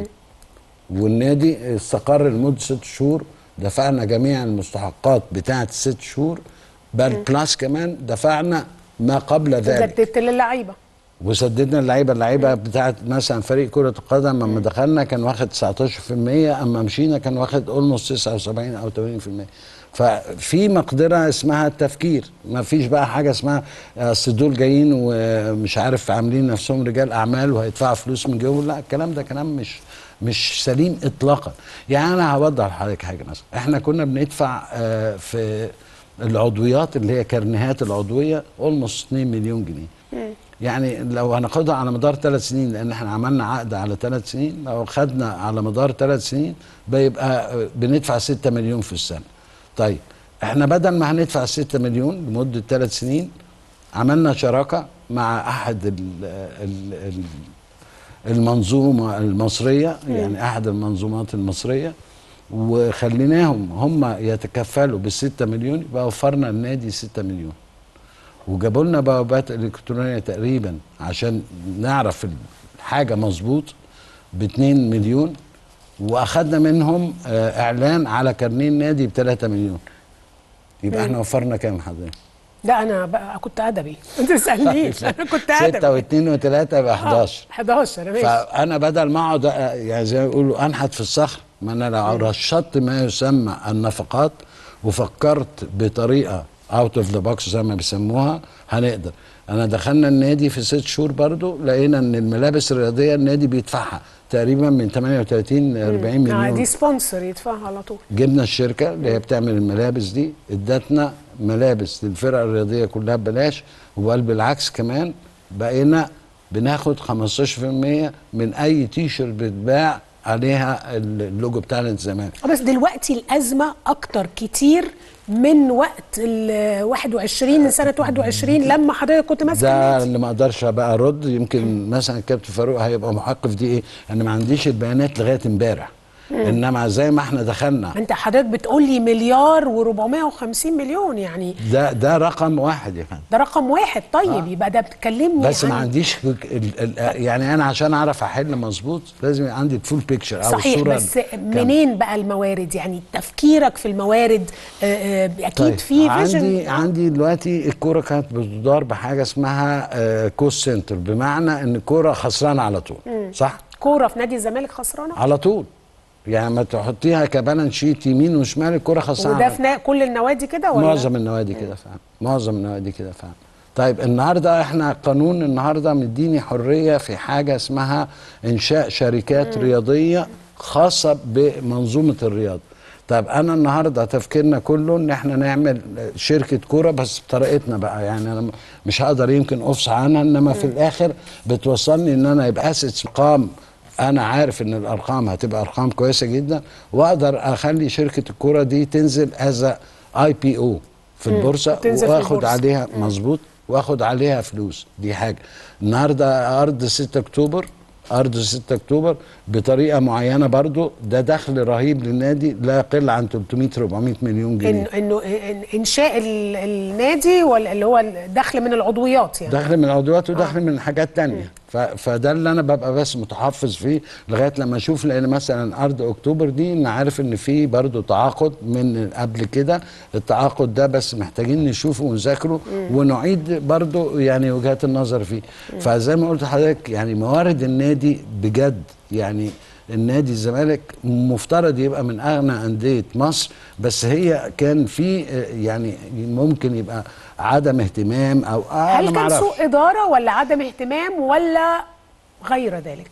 والنادي استقر لمده ست شهور دفعنا جميع المستحقات بتاعه الست شهور بل بلس كمان دفعنا ما قبل ذلك وجددت للعيبه وسددنا اللعيبه اللعيبه بتاعت مثلا فريق كره القدم لما دخلنا كان واخد 19% اما مشينا كان واخد اولموست 79 او 80% ففي مقدره اسمها التفكير ما فيش بقى حاجه اسمها اصل دول جايين ومش عارف عاملين نفسهم رجال اعمال وهيدفعوا فلوس من جوه لا الكلام ده كلام مش مش سليم اطلاقا يعني انا هوضح لحضرتك حاجه مثلا احنا كنا بندفع آه، في العضويات اللي هي كرنيهات العضويه اولموست 2 مليون جنيه يعني لو هناخدها على مدار ثلاث سنين لان احنا عملنا عقد على ثلاث سنين لو خدنا على مدار ثلاث سنين بيبقى بندفع 6 مليون في السنه طيب احنا بدل ما هندفع 6 مليون لمده ثلاث سنين عملنا شراكه مع احد ال ال ال المنظومه المصريه يعني احد المنظومات المصريه وخليناهم هم يتكفلوا بالستة مليون يبقى وفرنا النادي 6 مليون وجابوا لنا بوابات الكترونيه تقريبا عشان نعرف الحاجه مظبوط ب 2 مليون واخدنا منهم آه، اعلان على كارنيه النادي ب 3 مليون يبقى احنا وفرنا كام حضرتك؟ لا انا بقى كنت ادبي انت تسالنيش انا كنت 6 ادبي و2 و3 يبقى 11 آه، 11 ماشي فانا بدل ما اقعد آه، يعني زي ما يقولوا انحت في الصخر ما انا لو رشدت ما يسمى النفقات وفكرت بطريقه اوت اوف ذا بوكس زي ما بيسموها هنقدر انا دخلنا النادي في ست شهور برضو لقينا ان الملابس الرياضيه النادي بيدفعها تقريبا من 38 ل 40 آه، مليون دي سبونسر يدفعها على طول جبنا الشركه اللي هي بتعمل الملابس دي ادتنا ملابس للفرق الرياضيه كلها ببلاش وبل بالعكس كمان بقينا بناخد 15% من اي تي شيرت بيتباع عليها اللوجو بتاع نادي الزمالك آه، بس دلوقتي الازمه اكتر كتير من وقت ال 21 سنه 21 لما حضرتك كنت ماسك ده النادي اللي ما اقدرش بقى ارد يمكن مثلا كابتن فاروق هيبقى محق في دي ايه انا ما عنديش البيانات لغايه امبارح انما زي ما احنا دخلنا انت حضرتك بتقول لي مليار و450 مليون يعني ده ده رقم واحد يا فندم ده رقم واحد طيب آه. يبقى ده بتكلمني بس ما عن- عنديش ال ال يعني انا عشان اعرف احل مظبوط لازم يبقى عندي الفول بيكتشر او صحيح الصوره بس كاملة. منين بقى الموارد يعني تفكيرك في الموارد آه، آه، اكيد طيب في عندي فيجن عندي دلوقتي الكوره كانت بتدار بحاجه اسمها آه كوست سنتر بمعنى ان الكوره خسرانه على طول صح كوره في نادي الزمالك خسرانه على طول يعني ما تحطيها كبالانس شيت يمين وشمال الكوره خسرانه وده على في نا- كل النوادي كده ولا معظم النوادي كده فعلا معظم النوادي كده فعلا طيب النهارده احنا قانون النهارده مديني حريه في حاجه اسمها انشاء شركات رياضيه خاصه بمنظومه الرياضه طيب انا النهارده تفكيرنا كله ان احنا نعمل شركه كوره بس بطريقتنا بقى يعني انا مش هقدر يمكن افصح عنها انما في الاخر بتوصلني ان انا يبقى اسس ارقام انا عارف ان الارقام هتبقى ارقام كويسه جدا واقدر اخلي شركه الكوره دي تنزل از اي بي او في البورصه تنزل في واخد البورصة. عليها مظبوط واخد عليها فلوس دي حاجه النهارده ارض 6 اكتوبر ارض 6 اكتوبر بطريقه معينه برضو ده دخل رهيب للنادي لا يقل عن 300 400 مليون جنيه إن انه إن- انشاء ال- النادي ولا اللي هو الدخل من العضويات يعني دخل من العضويات ودخل من حاجات تانية ف... فده اللي انا ببقى بس متحفظ فيه لغايه لما اشوف لان مثلا ارض اكتوبر دي انا عارف ان في برضو تعاقد من قبل كده التعاقد ده بس محتاجين نشوفه ونذاكره ونعيد برضو يعني وجهات النظر فيه فزي ما قلت لحضرتك يعني موارد النادي بجد يعني النادي الزمالك مفترض يبقى من اغنى انديه مصر بس هي كان في آه، يعني ممكن يبقى عدم اهتمام او آه هل أنا كان معرفش. سوء اداره ولا عدم اهتمام ولا غير ذلك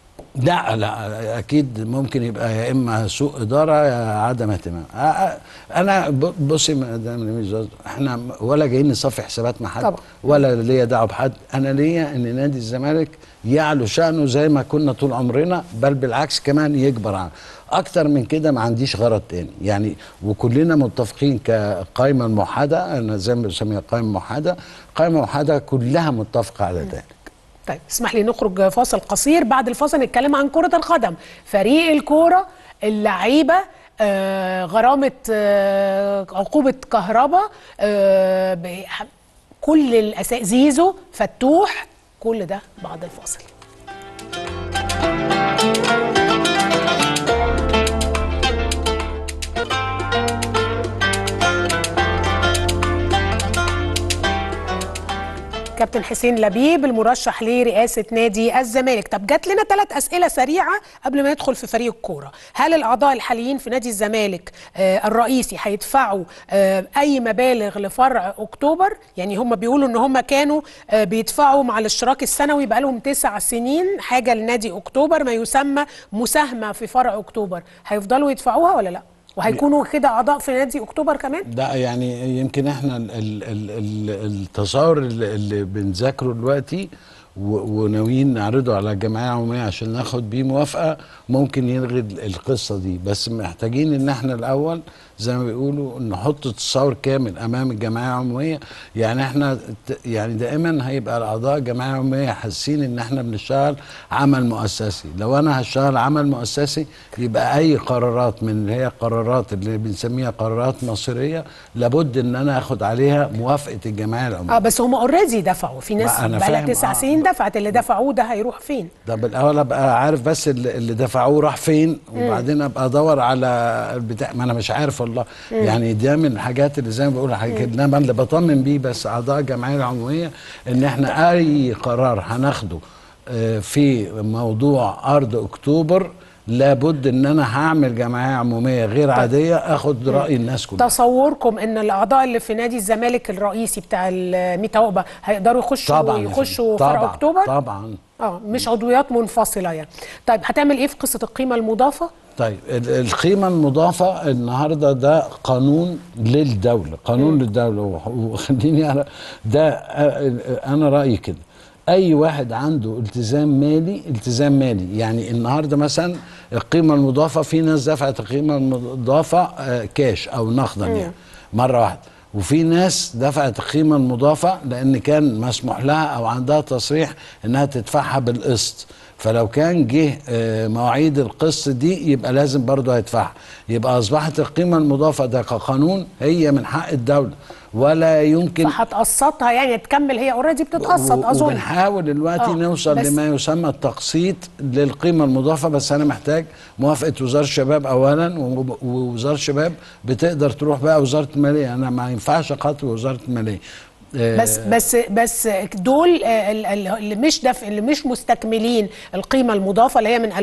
لا لا اكيد ممكن يبقى يا اما سوء اداره يا عدم اهتمام آه، آه، انا ب- بصي مدام نميز زوز، احنا ولا جايين نصفي حسابات مع حد طبعا. ولا ليا دعوه بحد انا ليا ان نادي الزمالك يعلو شانه زي ما كنا طول عمرنا بل بالعكس كمان يكبر عنه اكتر من كده ما عنديش غرض تاني يعني وكلنا متفقين كقائمه موحده انا زي ما بسميها قائمه موحده قائمه موحده كلها متفقه على ذلك طيب اسمح لي نخرج فاصل قصير بعد الفاصل نتكلم عن كرة القدم فريق الكورة اللعيبة آه غرامة آه عقوبة كهرباء آه ب- كل الأسا زيزو فتوح كل ده بعد الفاصل كابتن حسين لبيب المرشح لرئاسة نادي الزمالك طب جات لنا ثلاث أسئلة سريعة قبل ما ندخل في فريق الكورة هل الأعضاء الحاليين في نادي الزمالك آه الرئيسي هيدفعوا آه أي مبالغ لفرع أكتوبر يعني هم بيقولوا إن هم كانوا آه بيدفعوا مع الاشتراك السنوي بقالهم تسع سنين حاجة لنادي أكتوبر ما يسمى مساهمة في فرع أكتوبر هيفضلوا يدفعوها ولا لأ وهيكونوا كده أعضاء في نادي أكتوبر كمان لا يعني يمكن احنا ال ال ال ال التصور اللي, اللي بنذاكره دلوقتي و- وناويين نعرضه على الجمعيه العموميه عشان ناخد بيه موافقه ممكن يلغي ال- القصه دي بس محتاجين ان احنا الاول زي ما بيقولوا نحط تصور كامل امام الجمعيه العموميه يعني احنا ت- يعني دائما هيبقى الاعضاء الجمعيه العموميه حاسين ان احنا بنشتغل عمل مؤسسي لو انا هشتغل عمل مؤسسي يبقى اي قرارات من اللي هي القرارات اللي بنسميها قرارات مصيريه لابد ان انا اخد عليها موافقه الجمعيه العموميه اه بس هم اوريدي دفعوا في ناس ما أنا بقى لها فاهم، تسع آه. سنين دفعت اللي دفعوه ده هيروح فين ده بالاول ابقى عارف بس اللي, اللي دفعوه راح فين وبعدين ابقى ادور على البتاع ما انا مش عارف والله يعني ده من الحاجات اللي زي ما بقول لحضرتك انما اللي بطمن بيه بس اعضاء الجمعيه العموميه ان احنا اي قرار هناخده آه، في موضوع ارض اكتوبر لابد ان انا هعمل جمعيه عموميه غير عاديه اخد راي الناس كلها تصوركم ان الاعضاء اللي في نادي الزمالك الرئيسي بتاع الميتا عقبه هيقدروا يخشوا طبعا يا يخشوا فندم. فرع طبعا اكتوبر طبعا اه مش عضويات منفصله يعني طيب هتعمل ايه في قصه القيمه المضافه طيب ال- القيمة المضافة النهاردة ده قانون للدولة قانون للدولة وخ- وخليني أنا ده آه، أنا رأيي كده اي واحد عنده التزام مالي التزام مالي يعني النهارده مثلا القيمه المضافه في ناس دفعت القيمه المضافه آه، كاش او نقدا يعني مره واحده وفي ناس دفعت القيمه المضافه لان كان مسموح لها او عندها تصريح انها تدفعها بالقسط فلو كان جه آه، مواعيد القسط دي يبقى لازم برضه هيدفعها يبقى اصبحت القيمه المضافه ده كقانون هي من حق الدوله ولا يمكن فهتقسطها يعني تكمل هي اوريدي بتتقسط و- اظن وبنحاول دلوقتي آه، نوصل بس- لما يسمى التقسيط للقيمه المضافه بس انا محتاج موافقه وزاره الشباب اولا و- ووزاره الشباب بتقدر تروح بقى وزاره الماليه انا ما ينفعش اخاطب وزاره الماليه آه، بس بس بس دول آه، ال- ال- اللي مش دف اللي مش مستكملين القيمه المضافه اللي هي من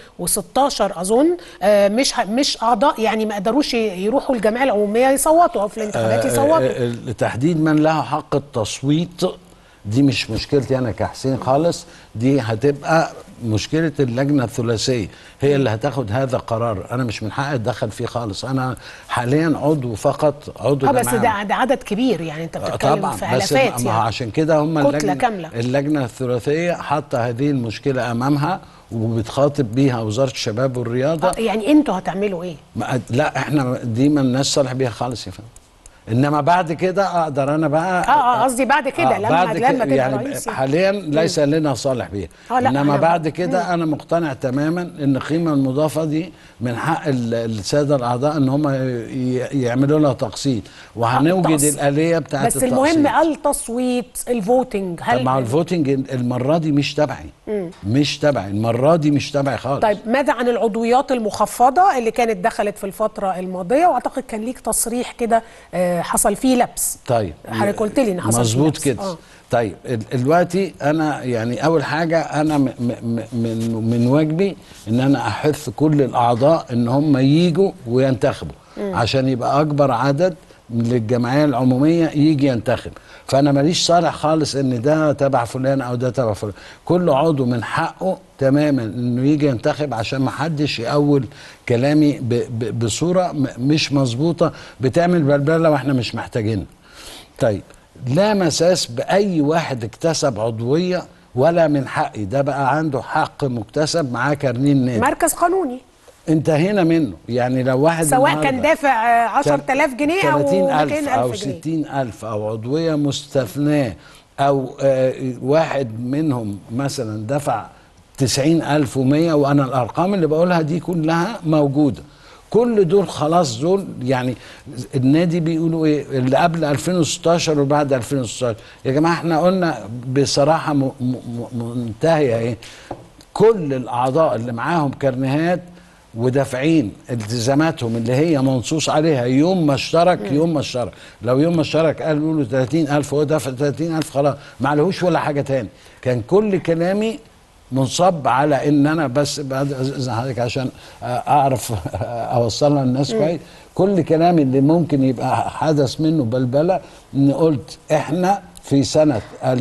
2016 اظن آه، مش ه- مش اعضاء يعني ما قدروش ي- يروحوا الجمعيه العموميه يصوتوا او في الانتخابات يصوتوا آه، آه، تحديد من له حق التصويت دي مش مشكلتي انا كحسين خالص دي هتبقى مشكله اللجنه الثلاثيه هي اللي هتاخد هذا القرار انا مش من حقي اتدخل فيه خالص انا حاليا عضو فقط عضو اه بس جمعية. ده ده عدد كبير يعني انت آه، بتتكلم طبعا في بس الافات ما هو يعني عشان كده هم كتلة اللجنة, كاملة. اللجنه الثلاثيه حاطه هذه المشكله امامها وبتخاطب بيها وزاره الشباب والرياضه آه، يعني انتوا هتعملوا ايه؟ ما لا احنا دي ما لناش صالح بيها خالص يا فندم انما بعد كده اقدر انا بقى اه اه قصدي بعد كده لما بعد لما كده تبقى يعني رئيس يعني. حاليا ليس لنا صالح بيها آه، لا، انما أنا- بعد كده انا مقتنع تماما ان القيمه المضافه دي من حق ال- الساده الاعضاء ان هم ي- يعملوا لها تقسيط وهنوجد التقسيط. الاليه بتاعت بس المهم التقسيط. التصويت الفوتنج طب هل مع الفوتنج المره دي مش تبعي مش تبعي المره دي مش تبعي خالص طيب ماذا عن العضويات المخفضة اللي كانت دخلت في الفترة الماضية واعتقد كان ليك تصريح كده آه، حصل فيه لبس طيب حضرتك قلت لي ان حصل فيه مظبوط لبس. كده آه. طيب ال- دلوقتي انا يعني اول حاجه انا م- م- م- من من واجبي ان انا احث كل الاعضاء ان هم ييجوا وينتخبوا عشان يبقى اكبر عدد للجمعيه العموميه يجي ينتخب فانا ماليش صالح خالص ان ده تبع فلان او ده تبع فلان كل عضو من حقه تماما انه يجي ينتخب عشان ما حدش يأول كلامي ب ب بصوره م- مش مظبوطه بتعمل بلبله واحنا مش محتاجينها طيب لا مساس باي واحد اكتسب عضويه ولا من حقي ده بقى عنده حق مكتسب معاه كارنيه النادي مركز قانوني انتهينا منه يعني لو واحد سواء كان النهاردة دافع آه، 10000 جنيه او 30000 200000 او جنيه 60000 او عضويه مستثناه او آه واحد منهم مثلا دفع 90100 وانا الارقام اللي بقولها دي كلها موجوده كل دول خلاص دول يعني النادي بيقولوا ايه اللي قبل 2016 وبعد 2016 يا جماعه احنا قلنا بصراحه م- م- م- منتهيه ايه كل الاعضاء اللي معاهم كارنيهات ودافعين التزاماتهم اللي هي منصوص عليها يوم ما اشترك يوم ما اشترك لو يوم ما اشترك قالوا له 30000 هو دافع 30000 خلاص ما عليهوش ولا حاجه تاني كان كل كلامي منصب على ان انا بس بعد اذن حضرتك عشان اعرف اوصلها للناس كويس كل كلامي اللي ممكن يبقى حدث منه بلبله ان قلت احنا في سنه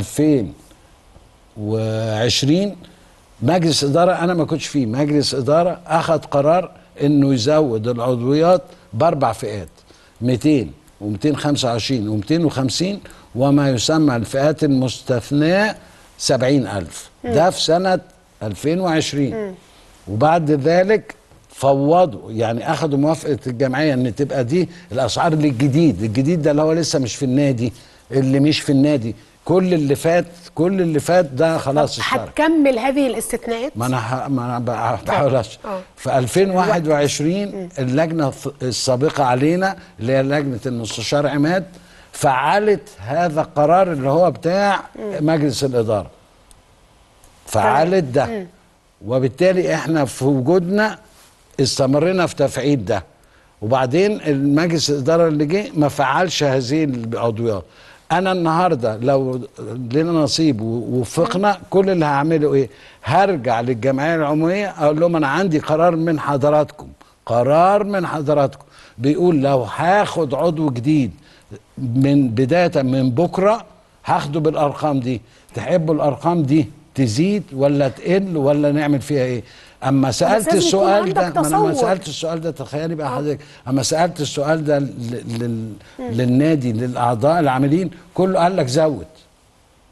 2020 مجلس اداره انا ما كنتش فيه مجلس اداره اخذ قرار انه يزود العضويات باربع فئات 200 و225 و250 وما يسمى الفئات المستثناه 70000 ده في سنه 2020 وبعد ذلك فوضوا يعني اخذوا موافقه الجمعيه ان تبقى دي الاسعار للجديد الجديد ده اللي هو لسه مش في النادي اللي مش في النادي كل اللي فات كل اللي فات ده خلاص اشترك هتكمل هذه الاستثناءات ما انا ح... ما انا بح- بحاول أش- آه. في 2021 اللجنه الث- السابقه علينا اللي هي لجنه المستشار عماد فعلت هذا القرار اللي هو بتاع مجلس الاداره فعلت ده وبالتالي احنا في وجودنا استمرينا في تفعيل ده وبعدين المجلس الاداره اللي جه ما فعلش هذه العضويات انا النهارده لو لنا نصيب ووفقنا كل اللي هعمله ايه هرجع للجمعيه العموميه اقول لهم انا عندي قرار من حضراتكم قرار من حضراتكم بيقول لو هاخد عضو جديد من بدايه من بكره هاخده بالارقام دي تحبوا الارقام دي تزيد ولا تقل ولا نعمل فيها ايه اما سالت لازم يكون السؤال عندك ده ما انا ما تصور. سالت السؤال ده تخيلي بقى حضرتك اما سالت السؤال ده لل... لل... للنادي للاعضاء العاملين كله قال لك زود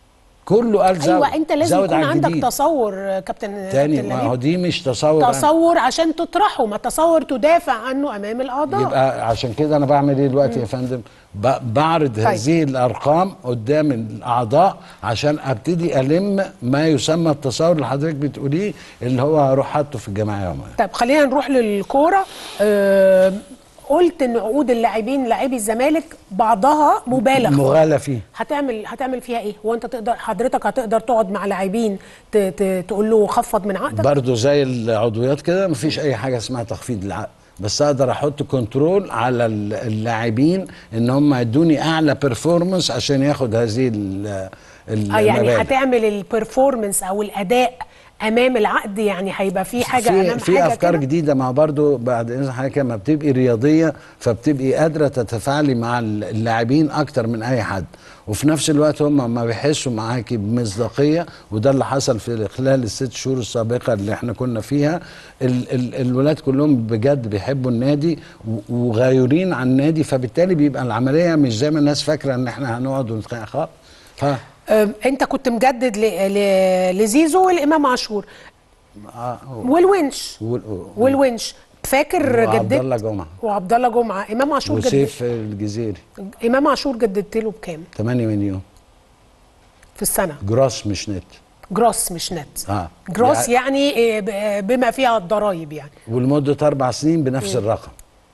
كله قال زود ايوه انت لازم زود يكون على عندك الجديد. تصور آه، كابتن تاني كابتن ما هو لبيب. دي مش تصور أنا. تصور عشان تطرحه ما تصور تدافع عنه امام الاعضاء يبقى عشان كده انا بعمل ايه دلوقتي يا فندم ب- بعرض طيب. هذه الارقام قدام الاعضاء عشان ابتدي الم ما يسمى التصور اللي حضرتك بتقوليه اللي هو هروح حاطه في الجمعيه يوميا طيب خلينا نروح للكوره آه قلت ان عقود اللاعبين لاعبي الزمالك بعضها مبالغ فيه. مغالى فيه هتعمل هتعمل فيها ايه؟ هو انت تقدر حضرتك هتقدر تقعد مع لاعبين ت- ت- تقول له خفض من عقدك؟ برضه زي العضويات كده مفيش اي حاجه اسمها تخفيض العقد بس اقدر احط كنترول على ال- اللاعبين ان هم يدوني اعلى بيرفورمانس عشان ياخد هذه ال- اه يعني المبالغ. هتعمل البرفورمانس او الاداء امام العقد يعني هيبقى في حاجه في امام في حاجه افكار كده؟ جديده ما برضو بعد اذن حضرتك لما بتبقي رياضيه فبتبقي قادره تتفاعلي مع اللاعبين اكتر من اي حد وفي نفس الوقت هم ما بيحسوا معاكي بمصداقيه وده اللي حصل في خلال الست شهور السابقه اللي احنا كنا فيها ال ال الولاد كلهم بجد بيحبوا النادي و- وغايرين عن النادي فبالتالي بيبقى العمليه مش زي ما الناس فاكره ان احنا هنقعد ونتخانق خالص ف آم، انت كنت مجدد ل- ل- لزيزو والامام عاشور آه، والونش وال- والونش فاكر وعبد جددت الله جمعه وعبد الله جمعه امام عاشور جدد وسيف الجزيري امام عاشور جددت له بكام 8 مليون في السنه جراس مش نت جروس مش نت اه جروس يعني إيه ب- بما فيها الضرايب يعني ولمده اربع سنين بنفس الرقم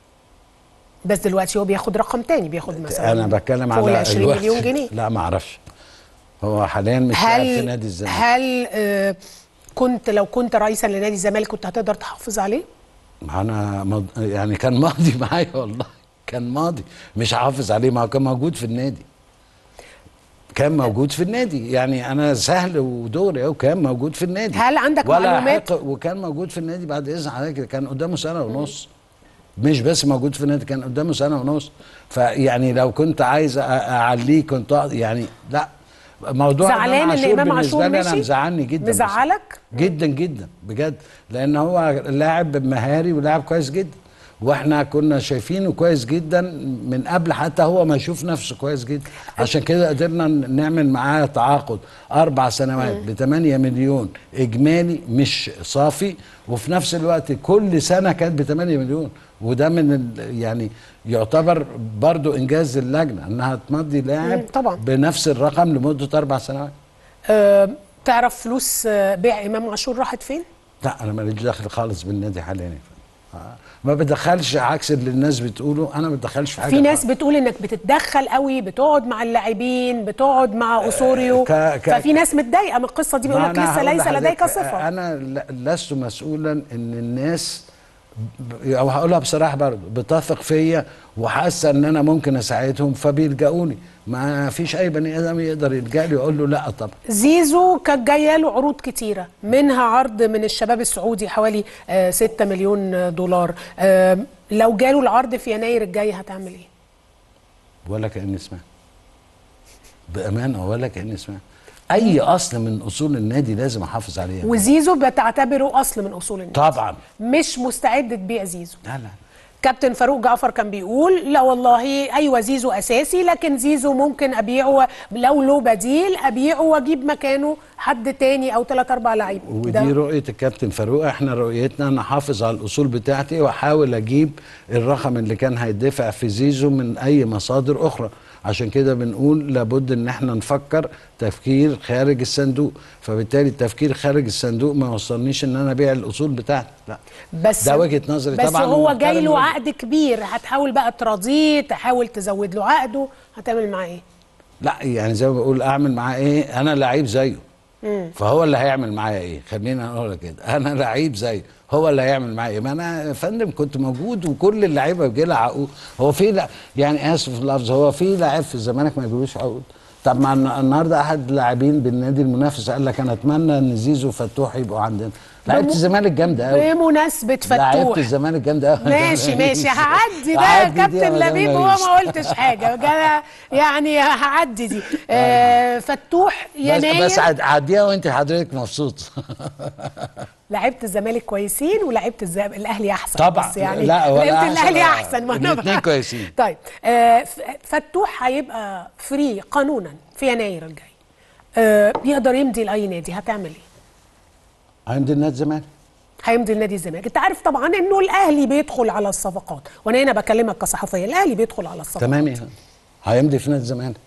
بس دلوقتي هو بياخد رقم تاني بياخد مثلا انا بتكلم فوق ال على 20 الوقت. مليون جنيه لا ما اعرفش هو حاليا مش لاعب في هل نادي الزمالك هل آه كنت لو كنت رئيسا لنادي الزمالك كنت هتقدر تحافظ عليه؟ انا مض... يعني كان ماضي معايا والله كان ماضي مش حافظ عليه ما هو كان موجود في النادي كان موجود في النادي يعني انا سهل ودوري اهو كان موجود في النادي هل عندك ولا معلومات؟ حق وكان موجود في النادي بعد اذن حضرتك كان قدامه سنه ونص مش بس موجود في النادي كان قدامه سنه ونص فيعني لو كنت عايز أ- اعليه كنت أقعد- يعني لا موضوع زعلان ان امام عاشور بالنسبه لي انا مشي؟ مزعلني جدا بس- مزعلك؟ جدا جدا بجد لان هو لاعب مهاري ولاعب كويس جدا واحنا كنا شايفينه كويس جدا من قبل حتى هو ما يشوف نفسه كويس جدا عشان كده قدرنا نعمل معاه تعاقد اربع سنوات ب 8 مليون اجمالي مش صافي وفي نفس الوقت كل سنه كانت ب 8 مليون وده من ال- يعني يعتبر برضو انجاز اللجنه انها تمضي لاعب مم، طبعا. بنفس الرقم لمده اربع سنوات آه تعرف فلوس آه بيع امام عاشور راحت فين؟ لا انا ماليش دخل خالص بالنادي حاليا يا فندم. آه. ما بدخلش عكس اللي الناس بتقوله انا ما بدخلش في حاجه في ناس خالص. بتقول انك بتتدخل قوي بتقعد مع اللاعبين بتقعد مع اسوريو ك- ك- ففي ناس متضايقه من القصه دي بيقول ما لك أنا لسه هقول ليس لديك لحضرتك، صفه انا ل- لست مسؤولا ان الناس ب- او هقولها بصراحه برضه بتثق فيا وحاسه ان انا ممكن اساعدهم فبيلجأوني ما فيش اي بني ادم يقدر يلجأ لي ويقول له لا طبعا زيزو كانت جايه له عروض كتيره منها عرض من الشباب السعودي حوالي آه 6 مليون دولار آه لو جاله العرض في يناير الجاي هتعمل ايه؟ ولا كاني سمعت بامانه ولا كاني سمعت اي اصل من اصول النادي لازم احافظ عليه وزيزو بتعتبره اصل من اصول النادي طبعا مش مستعد تبيع زيزو لا لا كابتن فاروق جعفر كان بيقول لا والله ايوه زيزو اساسي لكن زيزو ممكن ابيعه لو له بديل ابيعه واجيب مكانه حد تاني او ثلاث اربع لعيبه ودي ده- رؤية الكابتن فاروق احنا رؤيتنا انا احافظ على الاصول بتاعتي واحاول اجيب الرقم اللي كان هيدفع في زيزو من اي مصادر اخرى عشان كده بنقول لابد ان احنا نفكر تفكير خارج الصندوق فبالتالي التفكير خارج الصندوق ما وصلنيش ان انا ابيع الاصول بتاعتي لا بس ده وجهة نظري بس طبعا هو ومحترم جاي له وجهة- عقد كبير هتحاول بقى تراضيه تحاول تزود له عقده هتعمل معاه ايه؟ لا يعني زي ما بقول اعمل معاه ايه انا لعيب زيه فهو اللي هيعمل معايا ايه خلينا نقول لك كده انا لعيب زيه هو اللي هيعمل معايا ايه ما انا يا فندم كنت موجود وكل اللعيبه بيجي لها عقود هو في لا يعني اسف في اللفظ هو في لاعب في الزمالك ما يجيلوش عقود طب ما الن- النهارده احد لاعبين بالنادي المنافس قال لك انا اتمنى ان زيزو وفتوح يبقوا عندنا لعيبه بم- الزمالك جامده قوي بمناسبه لعيبه فتوح الزمالك جامده قوي ماشي ماشي هعدي ده هعدي دي كابتن ولا لبيب ما هو فيش. ما قلتش حاجه جا- يعني هعدي دي آه فتوح بس, يناير بس عد- عديها وانت حضرتك مبسوط لعيبه الزمالك كويسين ولعيبه الزمالك الاهلي احسن طبعا. بس يعني لا، ولا لعيبه أحسن الاهلي ولا- احسن ما أنا الاتنين بقى- كويسين. طيب آه ف- فتوح هيبقى فري قانونا في يناير الجاي آه يقدر يمضي لاي نادي هتعمل ايه هيمضي النادي الزمالك هيمضي لنادي الزمالك انت عارف طبعا انه الاهلي بيدخل على الصفقات وانا هنا بكلمك كصحفيه الاهلي بيدخل على الصفقات تمام يا هيمضي في نادي الزمالك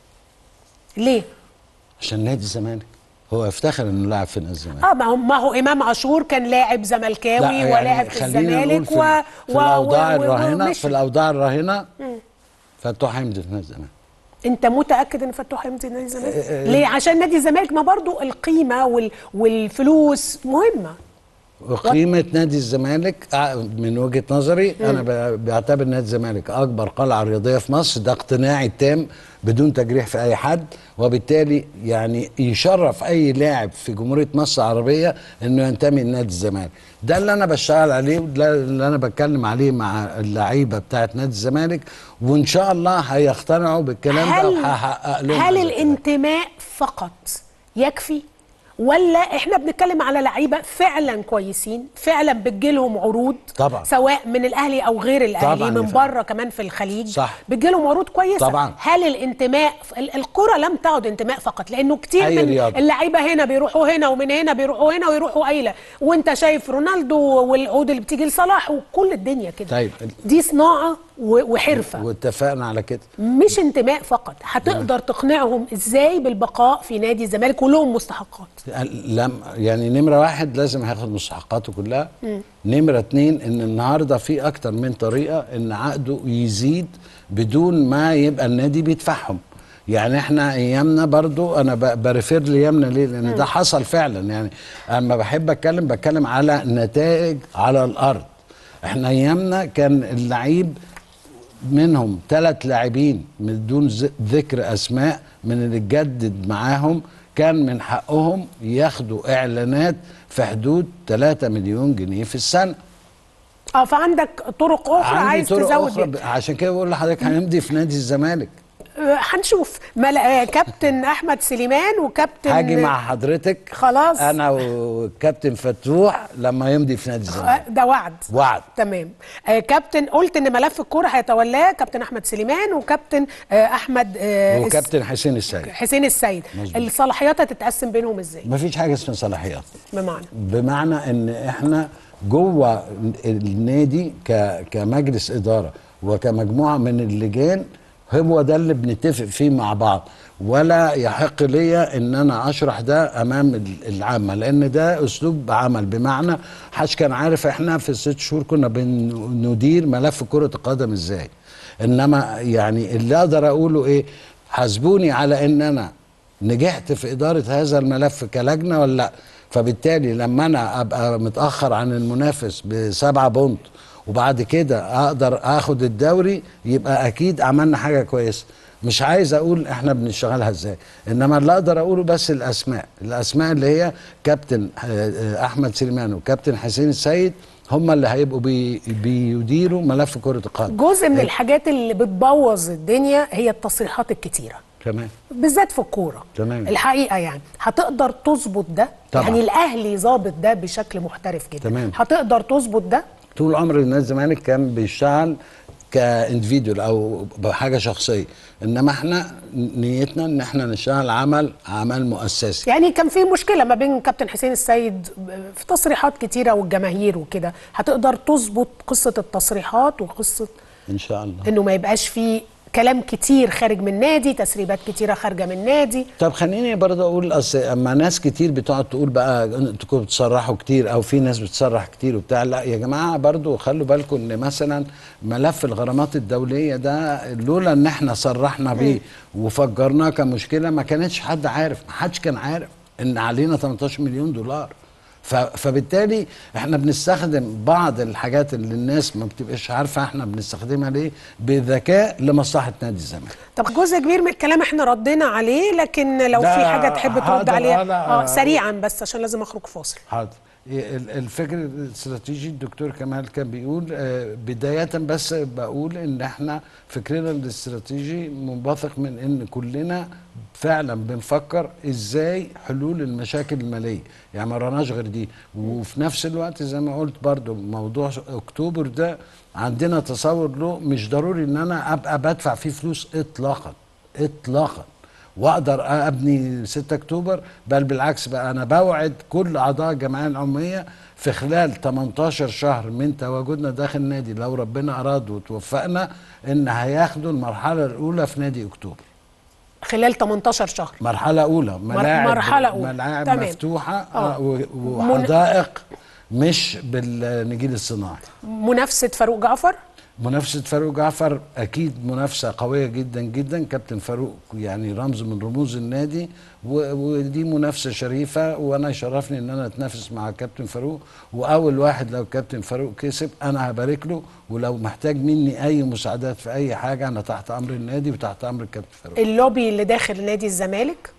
ليه عشان نادي الزمالك هو يفتخر انه لاعب في نادي الزمالك اه ما هو ما هو امام عاشور كان لاعب زملكاوي لا، يعني ولاعب في خلينا نقول الزمالك في, و في الاوضاع و- و- الراهنه ومشي. في الاوضاع الراهنه فتوح هيمضي في نادي الزمالك انت متاكد ان فتوح هيمضي نادي الزمالك ليه عشان نادي الزمالك ما برضو القيمه وال... والفلوس مهمه وقيمة نادي الزمالك آه، من وجهة نظري أنا ب- بعتبر نادي الزمالك أكبر قلعة رياضية في مصر ده اقتناعي التام بدون تجريح في أي حد وبالتالي يعني يشرف أي لاعب في جمهورية مصر العربية إنه ينتمي لنادي الزمالك ده اللي أنا بشتغل عليه وده اللي أنا بتكلم عليه مع اللعيبة بتاعت نادي الزمالك وإن شاء الله هيقتنعوا بالكلام ده هل وهحقق لهم هل هذا الكلام. الانتماء فقط يكفي ولا احنا بنتكلم على لعيبه فعلا كويسين فعلا بتجيلهم عروض طبعا. سواء من الاهلي او غير الاهلي طبعا يا من فندم. بره كمان في الخليج صح. بتجيلهم عروض كويسه طبعا. هل الانتماء ال- الكره لم تعد انتماء فقط لانه كتير أي من رياضة. اللعيبه هنا بيروحوا هنا ومن هنا بيروحوا هنا ويروحوا ايلا وانت شايف رونالدو والعود اللي بتيجي لصلاح وكل الدنيا كده طيب. دي صناعه و- وحرفه واتفقنا على كده مش انتماء فقط هتقدر تقنعهم ازاي بالبقاء في نادي الزمالك ولهم مستحقات لم يعني نمرة واحد لازم هياخد مستحقاته كلها نمرة اتنين ان النهاردة في اكتر من طريقة ان عقده يزيد بدون ما يبقى النادي بيدفعهم يعني احنا ايامنا برضو انا ب- بريفير لايامنا ليه لان ده حصل فعلا يعني اما بحب اتكلم بتكلم على نتائج على الارض احنا ايامنا كان اللعيب منهم ثلاث لاعبين من دون ز- ذكر اسماء من اللي اتجدد معاهم كان من حقهم ياخدوا اعلانات في حدود 3 مليون جنيه في السنه اه فعندك طرق اخرى عندي عايز طرق تزود أخرى بيها. ب- عشان كده بقول لحضرتك هنمضي في نادي الزمالك آه، هنشوف مل... آه، كابتن احمد سليمان وكابتن هاجي مع حضرتك خلاص. انا والكابتن فتوح لما يمضي في نادي آه، الزمالك ده وعد وعد تمام آه كابتن قلت ان ملف الكوره هيتولاه كابتن احمد سليمان وكابتن آه احمد آه وكابتن حسين السيد حسين السيد مظبوط. الصلاحيات هتتقسم بينهم ازاي مفيش حاجه اسمها صلاحيات بمعنى بمعنى ان احنا جوه النادي ك- كمجلس اداره وكمجموعه من اللجان هو ده اللي بنتفق فيه مع بعض ولا يحق ليا ان انا اشرح ده امام ال- العامه لان ده اسلوب عمل بمعنى حش كان عارف احنا في الست شهور كنا بندير ملف كره القدم ازاي انما يعني اللي اقدر اقوله ايه حاسبوني على ان انا نجحت في إدارة هذا الملف كلجنة ولا لا فبالتالي لما أنا أبقى متأخر عن المنافس بسبعة بونت وبعد كده أقدر أخد الدوري يبقى أكيد عملنا حاجة كويسة مش عايز أقول إحنا بنشتغلها إزاي إنما اللي أقدر أقوله بس الأسماء الأسماء اللي هي كابتن آه، آه، أحمد سليمان وكابتن حسين السيد هم اللي هيبقوا بي بيديروا ملف كرة القدم جزء من الحاجات اللي بتبوظ الدنيا هي التصريحات الكتيره تمام بالذات في الكوره تمام. الحقيقه يعني هتقدر تظبط ده طبعا. يعني الاهلي ظابط ده بشكل محترف جدا تمام. هتقدر تظبط ده طول عمر نادي الزمالك كان بيشتغل كاندفيدوال او بحاجه شخصيه انما احنا نيتنا ان احنا نشتغل عمل عمل مؤسسي يعني كان في مشكله ما بين كابتن حسين السيد في تصريحات كتيره والجماهير وكده هتقدر تظبط قصه التصريحات وقصه ان شاء الله انه ما يبقاش في كلام كتير خارج من النادي تسريبات كتيره خارجه من النادي طب خليني برضه اقول اصل اما ناس كتير بتقعد تقول بقى انتوا بتصرحوا كتير او في ناس بتصرح كتير وبتاع لا يا جماعه برضه خلوا بالكم ان مثلا ملف الغرامات الدوليه ده لولا ان احنا صرحنا بيه وفجرناه كمشكله ما كانتش حد عارف ما حدش كان عارف ان علينا 18 مليون دولار ف- فبالتالي احنا بنستخدم بعض الحاجات اللي الناس ما بتبقاش عارفه احنا بنستخدمها ليه بذكاء لمصلحه نادي الزمالك طب جزء كبير من الكلام احنا ردينا عليه لكن لو لا، في حاجه تحب ترد هقدر- عليها لا، اه سريعا بس عشان لازم اخرج فاصل حاضر ال- الفكر الاستراتيجي الدكتور كمال كان بيقول آه، بداية بس بقول ان احنا فكرنا الاستراتيجي منبثق من ان كلنا فعلا بنفكر ازاي حلول المشاكل المالية يعني ما راناش غير دي وفي نفس الوقت زي ما قلت برضو موضوع اكتوبر ده عندنا تصور له مش ضروري ان انا ابقى بدفع فيه فلوس اطلاقا اطلاقا واقدر ابني 6 اكتوبر بل بالعكس بقى انا بوعد كل اعضاء الجمعيه العموميه في خلال 18 شهر من تواجدنا داخل النادي لو ربنا اراد وتوفقنا ان هياخدوا المرحله الاولى في نادي اكتوبر خلال 18 شهر مرحله اولى ملاعب مرحلة أولى. ملاعب تمام. مفتوحه آه. آه. و- وحدائق مش بالنجيل الصناعي منافسه فاروق جعفر منافسة فاروق جعفر أكيد منافسة قوية جدا جدا كابتن فاروق يعني رمز من رموز النادي و- ودي منافسة شريفة وأنا يشرفني إن أنا أتنافس مع كابتن فاروق وأول واحد لو كابتن فاروق كسب أنا هبارك له ولو محتاج مني أي مساعدات في أي حاجة أنا تحت أمر النادي وتحت أمر الكابتن فاروق اللوبي اللي داخل نادي الزمالك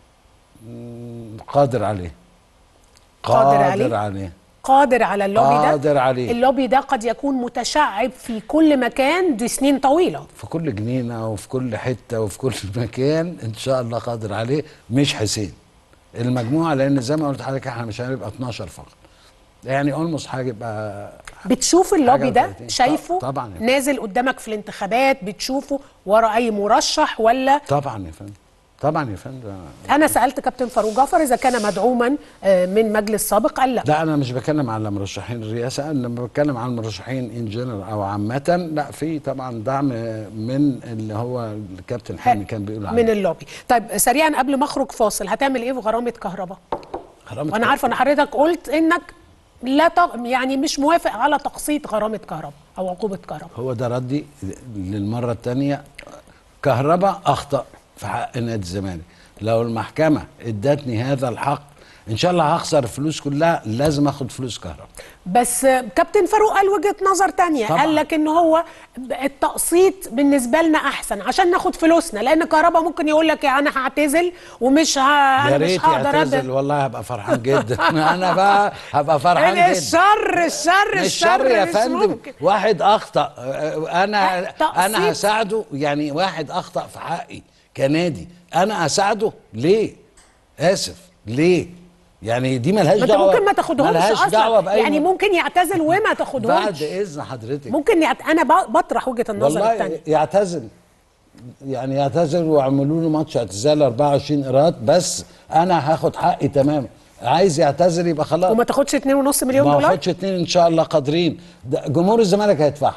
قادر عليه قادر عليه؟ قادر عليه قادر على اللوبي ده قادر عليه. اللوبي ده قد يكون متشعب في كل مكان دي سنين طويله في كل جنينة وفي كل حتة وفي كل مكان إن شاء الله قادر عليه مش حسين المجموعة لأن زي ما قلت لحضرتك احنا مش هنبقى 12 فقط يعني اولموست هيبقى بتشوف اللوبي حاجة ده وتلاتين. شايفه طبعاً يا فندم. نازل قدامك في الانتخابات بتشوفه ورا اي مرشح ولا طبعا يا فندم طبعا يا فندم انا سالت كابتن فاروق جعفر اذا كان مدعوما آه، من مجلس سابق قال لا لا انا مش بتكلم على مرشحين الرئاسه انا لما بتكلم عن المرشحين ان جنرال او عامه لا في طبعا دعم من اللي هو الكابتن حلمي كان بيقول عليه من اللوبي طيب سريعا قبل ما اخرج فاصل هتعمل ايه في غرامه كهرباء غرامة وانا عارفه ان حضرتك قلت انك لا تق... يعني مش موافق على تقسيط غرامه كهرباء او عقوبه كهرباء هو ده ردي للمره الثانيه كهرباء اخطا في حق نادي الزمالك لو المحكمه ادتني هذا الحق ان شاء الله هخسر الفلوس كلها لازم اخد فلوس كهرباء بس كابتن فاروق قال وجهه نظر تانية طبعاً. قال لك ان هو التقسيط بالنسبه لنا احسن عشان ناخد فلوسنا لان كهرباء ممكن يقول لك يا انا هعتزل ومش ه... يا انا مش ريت هقدر يعتزل أبدأ. والله هبقى فرحان جدا انا بقى هبقى فرحان جدا الشر الشر مش الشر شر يا مش فندم ممكن. واحد اخطا انا تقسيط. انا هساعده يعني واحد اخطا في حقي كنادي انا اساعده ليه اسف ليه يعني دي ملهاش ما انت دعوه ممكن ما تاخدهمش ملهاش دعوه اصلا باي يعني م- ممكن يعتزل وما تاخدهمش بعد اذن حضرتك ممكن يعت... انا ب- بطرح وجهه النظر والله الثانيه يعتزل يعني يعتزل واعملوا له ماتش اعتزال 24 ايراد بس انا هاخد حقي تماما عايز يعتزل يبقى خلاص وما تاخدش 2.5 مليون ما دولار اخدش اتنين ان شاء الله قادرين ده جمهور الزمالك هيدفعها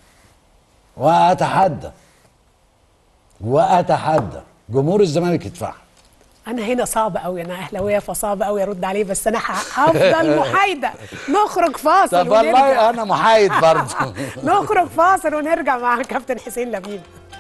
واتحدى واتحدى جمهور الزمالك يدفعها انا هنا صعب قوي انا اهلاويه فصعب قوي ارد عليه بس انا ه- هفضل محايده نخرج فاصل طب والله ونرجع انا محايد برضه نخرج فاصل ونرجع مع كابتن حسين لبيب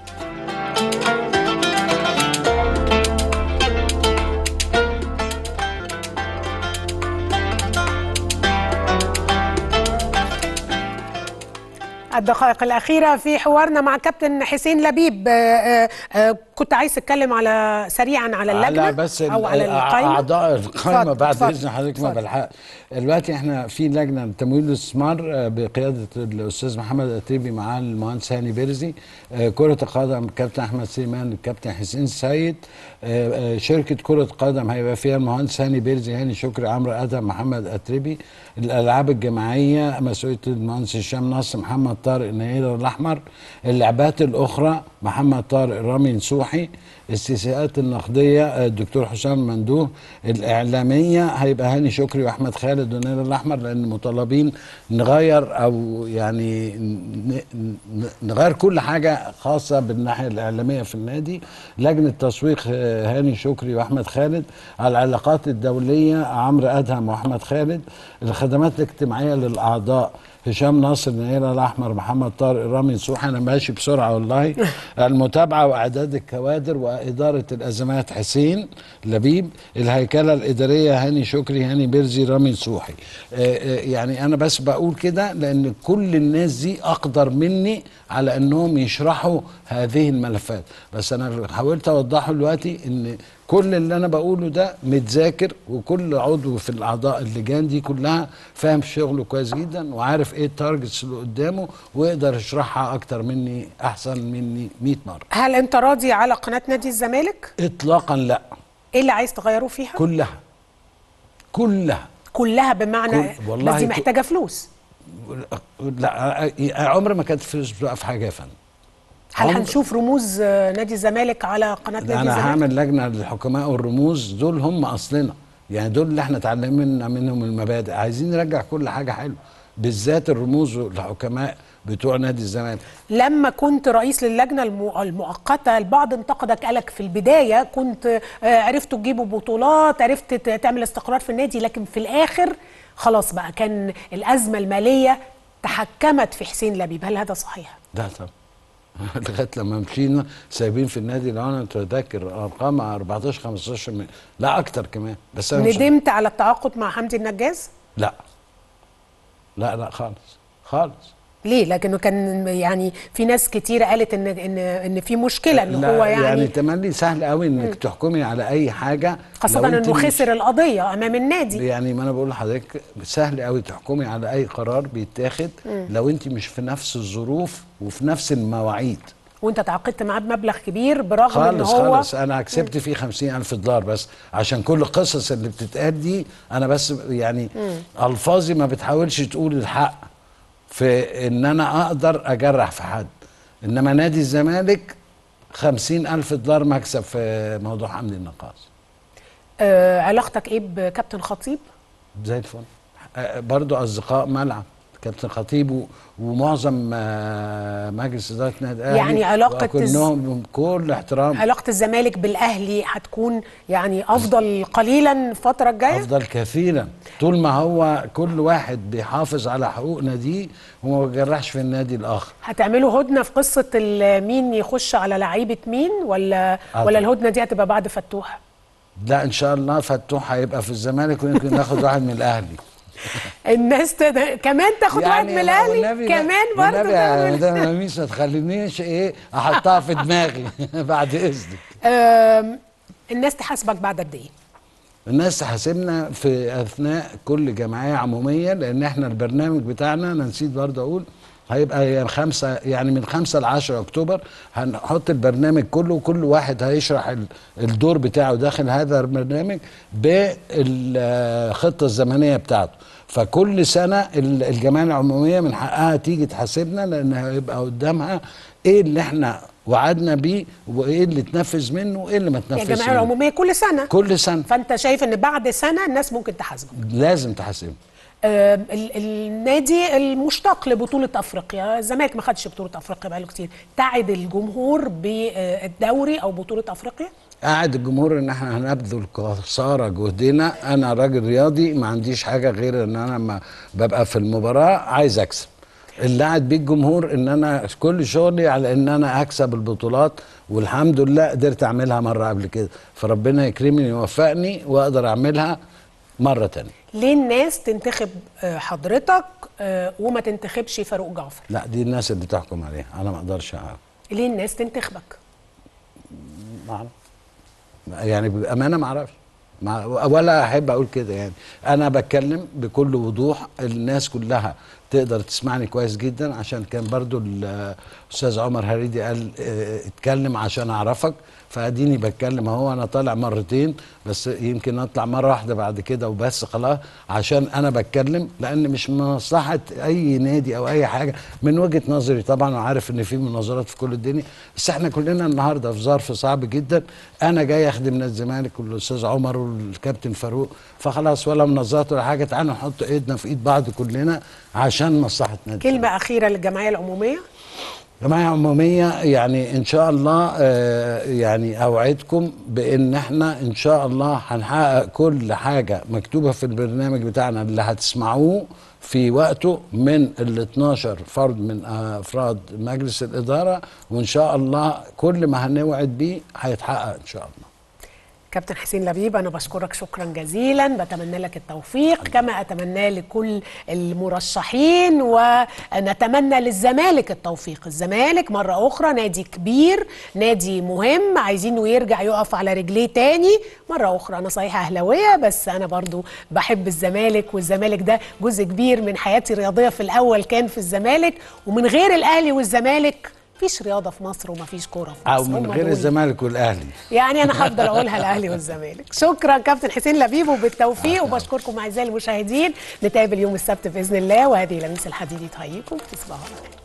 الدقائق الأخيرة في حوارنا مع كابتن حسين لبيب آه، آه، آه، كنت عايز تتكلم على سريعا على اللجنة على بس أو على ال- القائمة اعضاء القائمه اتفضل، بعد اتفضل، اذن حضرتك ما اتفضل. بلحق دلوقتي احنا في لجنه لتمويل الاستثمار آه، بقياده الاستاذ محمد اتريبي مع المهندس هاني بيرزي آه، كره القدم الكابتن احمد سليمان الكابتن حسين سيد آه، آه، شركه كره قدم هيبقى فيها المهندس هاني بيرزي هاني شكري عمرو ادهم محمد اتريبي الالعاب الجماعيه مسؤوليه المهندس هشام نصر محمد طارق نيل الاحمر اللعبات الاخرى محمد طارق رامي نسوحي السياسات النقديه آه، الدكتور حسام مندوه الاعلاميه هيبقى هاني شكري واحمد خالد ونيل الاحمر لان مطالبين نغير او يعني ن- ن- نغير كل حاجه خاصه بالناحيه الاعلاميه في النادي لجنه تسويق آه، هاني شكري واحمد خالد العلاقات الدوليه عمرو ادهم واحمد خالد الخدمات الاجتماعيه للاعضاء هشام ناصر نيل الاحمر محمد طارق رامي نسوحي انا ماشي بسرعه والله المتابعه واعداد الكوادر واداره الازمات حسين لبيب الهيكله الاداريه هاني شكري هاني بيرزي رامي نسوحي آه، آه، يعني انا بس بقول كده لان كل الناس دي اقدر مني على انهم يشرحوا هذه الملفات بس انا حاولت اوضحه دلوقتي ان كل اللي انا بقوله ده متذاكر وكل عضو في الاعضاء اللجان دي كلها فاهم شغله كويس جدا وعارف ايه التارجتس اللي قدامه ويقدر يشرحها اكتر مني احسن مني 100 مره هل أنت راضي على قناة نادي الزمالك؟ اطلاقا لا إيه اللي عايز تغيره فيها؟ كلها كلها كلها بمعنى كل- والله بس دي كل- محتاجة فلوس لا عمر ما كانت فلوس بتوقف حاجه يا فندم هل عمر- هنشوف رموز آه، نادي الزمالك على قناه نادي انا الزمالك هعمل لجنه للحكماء والرموز دول هم اصلنا يعني دول اللي احنا اتعلمنا منهم المبادئ عايزين نرجع كل حاجه حلوه بالذات الرموز والحكماء بتوع نادي الزمالك لما كنت رئيس للجنه المو- المؤقته البعض انتقدك قالك في البدايه كنت آه، عرفتوا تجيبوا بطولات عرفت ت- تعمل استقرار في النادي لكن في الاخر خلاص بقى كان الازمه الماليه تحكمت في حسين لبيب هل هذا صحيح؟ ده طبعا لغايه لما مشينا سايبين في النادي لو انا متذكر ارقام 14 15 مليون لا اكتر كمان بس انا مش- ندمت على التعاقد مع حمدي النجاز؟ لا لا لا خالص خالص ليه؟ لكنه كان يعني في ناس كتيره قالت ان ان ان في مشكله ان لا هو يعني, يعني تملي سهل قوي انك تحكمي على اي حاجه خاصه لو أنت انه مش- خسر القضيه امام النادي يعني ما انا بقول لحضرتك سهل قوي تحكمي على اي قرار بيتاخد لو انت مش في نفس الظروف وفي نفس المواعيد وانت تعاقدت معاه بمبلغ كبير برغم ان خالص هو خالص انا كسبت فيه خمسين الف دولار بس عشان كل القصص اللي بتتقال دي انا بس يعني الفاظي ما بتحاولش تقول الحق في ان انا اقدر اجرح في حد انما نادي الزمالك خمسين الف دولار مكسب في موضوع حمدي النقاص آه علاقتك ايه بكابتن خطيب؟ زي الفل آه، برضو اصدقاء ملعب كابتن خطيب و- ومعظم آه، مجلس اداره النادي الاهلي يعني علاقة الز- كلهم كل احترام علاقه الزمالك بالاهلي هتكون يعني افضل قليلا الفتره الجايه؟ افضل كثيرا طول ما هو كل واحد بيحافظ على حقوق ناديه وما بيجرحش في النادي الاخر هتعملوا هدنه في قصه ال- مين يخش على لعيبه مين ولا آه ولا طبعا. الهدنه دي هتبقى بعد فتوح؟ لا ان شاء الله فتوح هيبقى في الزمالك ويمكن ناخد واحد من الاهلي الناس تد... كمان تاخد واحد من الاهلي والنبي لا- كمان برضه والنبي يا تعمل- مدام لميس ما تخلينيش ايه احطها في دماغي بعد اذنك آم، الناس تحاسبك بعد قد ايه؟ الناس تحاسبنا في اثناء كل جمعيه عموميه لان احنا البرنامج بتاعنا انا نسيت برضه اقول هيبقى يعني خمسة يعني من خمسة ل 10 اكتوبر هنحط البرنامج كله وكل واحد هيشرح ال- الدور بتاعه داخل هذا البرنامج بالخطه الزمنيه بتاعته فكل سنه ال- الجمعيه العموميه من حقها تيجي تحاسبنا لان هيبقى قدامها ايه اللي احنا وعدنا بيه وايه اللي اتنفذ منه وايه اللي ما يعني اتنفذش الجمعيه منه العموميه كل سنه كل سنه فانت شايف ان بعد سنه الناس ممكن تحاسبك لازم تحاسبه آم، ال- النادي المشتاق لبطولة أفريقيا الزمالك ما خدش بطولة أفريقيا بقاله كتير تعد الجمهور بالدوري أو بطولة أفريقيا قاعد الجمهور ان احنا هنبذل قصارى جهدنا انا راجل رياضي ما عنديش حاجه غير ان انا لما ببقى في المباراه عايز اكسب اللي قاعد بيه الجمهور ان انا كل شغلي على ان انا اكسب البطولات والحمد لله قدرت اعملها مره قبل كده فربنا يكرمني ويوفقني واقدر اعملها مره تانية ليه الناس تنتخب آه، حضرتك آه، وما تنتخبش فاروق جعفر لا دي الناس اللي تحكم عليها انا ما اقدرش أعرف. ليه الناس تنتخبك ما اعرف يعني بامانه ما اعرفش ما- ولا احب اقول كده يعني انا بتكلم بكل وضوح الناس كلها تقدر تسمعني كويس جدا عشان كان برضو الاستاذ عمر هريدي قال اه، اتكلم عشان اعرفك فاديني بتكلم اهو انا طالع مرتين بس يمكن اطلع مره واحده بعد كده وبس خلاص عشان انا بتكلم لان مش من مصلحه اي نادي او اي حاجه من وجهه نظري طبعا وعارف ان في مناظرات في كل الدنيا بس احنا كلنا النهارده في ظرف صعب جدا انا جاي اخدم نادي الزمالك والاستاذ عمر والكابتن فاروق فخلاص ولا مناظرات ولا حاجه تعالوا نحط ايدنا في ايد بعض كلنا عشان مصلحه نادي الزمالك. كلمة أخيرة للجمعية العمومية جمعية عمومية يعني إن شاء الله آه، يعني أوعدكم بإن إحنا إن شاء الله هنحقق كل حاجة مكتوبة في البرنامج بتاعنا اللي هتسمعوه في وقته من ال 12 فرد من أفراد مجلس الإدارة وإن شاء الله كل ما هنوعد بيه هيتحقق إن شاء الله كابتن حسين لبيب أنا بشكرك شكرا جزيلا بتمنى لك التوفيق كما أتمنى لكل المرشحين ونتمنى للزمالك التوفيق الزمالك مرة أخرى نادي كبير نادي مهم عايزينه يرجع يقف على رجليه تاني مرة أخرى أنا صحيح أهلاوية بس أنا برضو بحب الزمالك والزمالك ده جزء كبير من حياتي الرياضية في الأول كان في الزمالك ومن غير الأهلي والزمالك مفيش رياضة في مصر ومفيش كورة في مصر أو من هم غير دول. الزمالك والأهلي يعني انا هفضل اقولها الاهلي والزمالك شكرا كابتن حسين لبيب وبالتوفيق وبشكركم اعزائي المشاهدين نتقابل يوم السبت باذن الله وهذه لميس الحديدي تحييكم تصبحوا على خير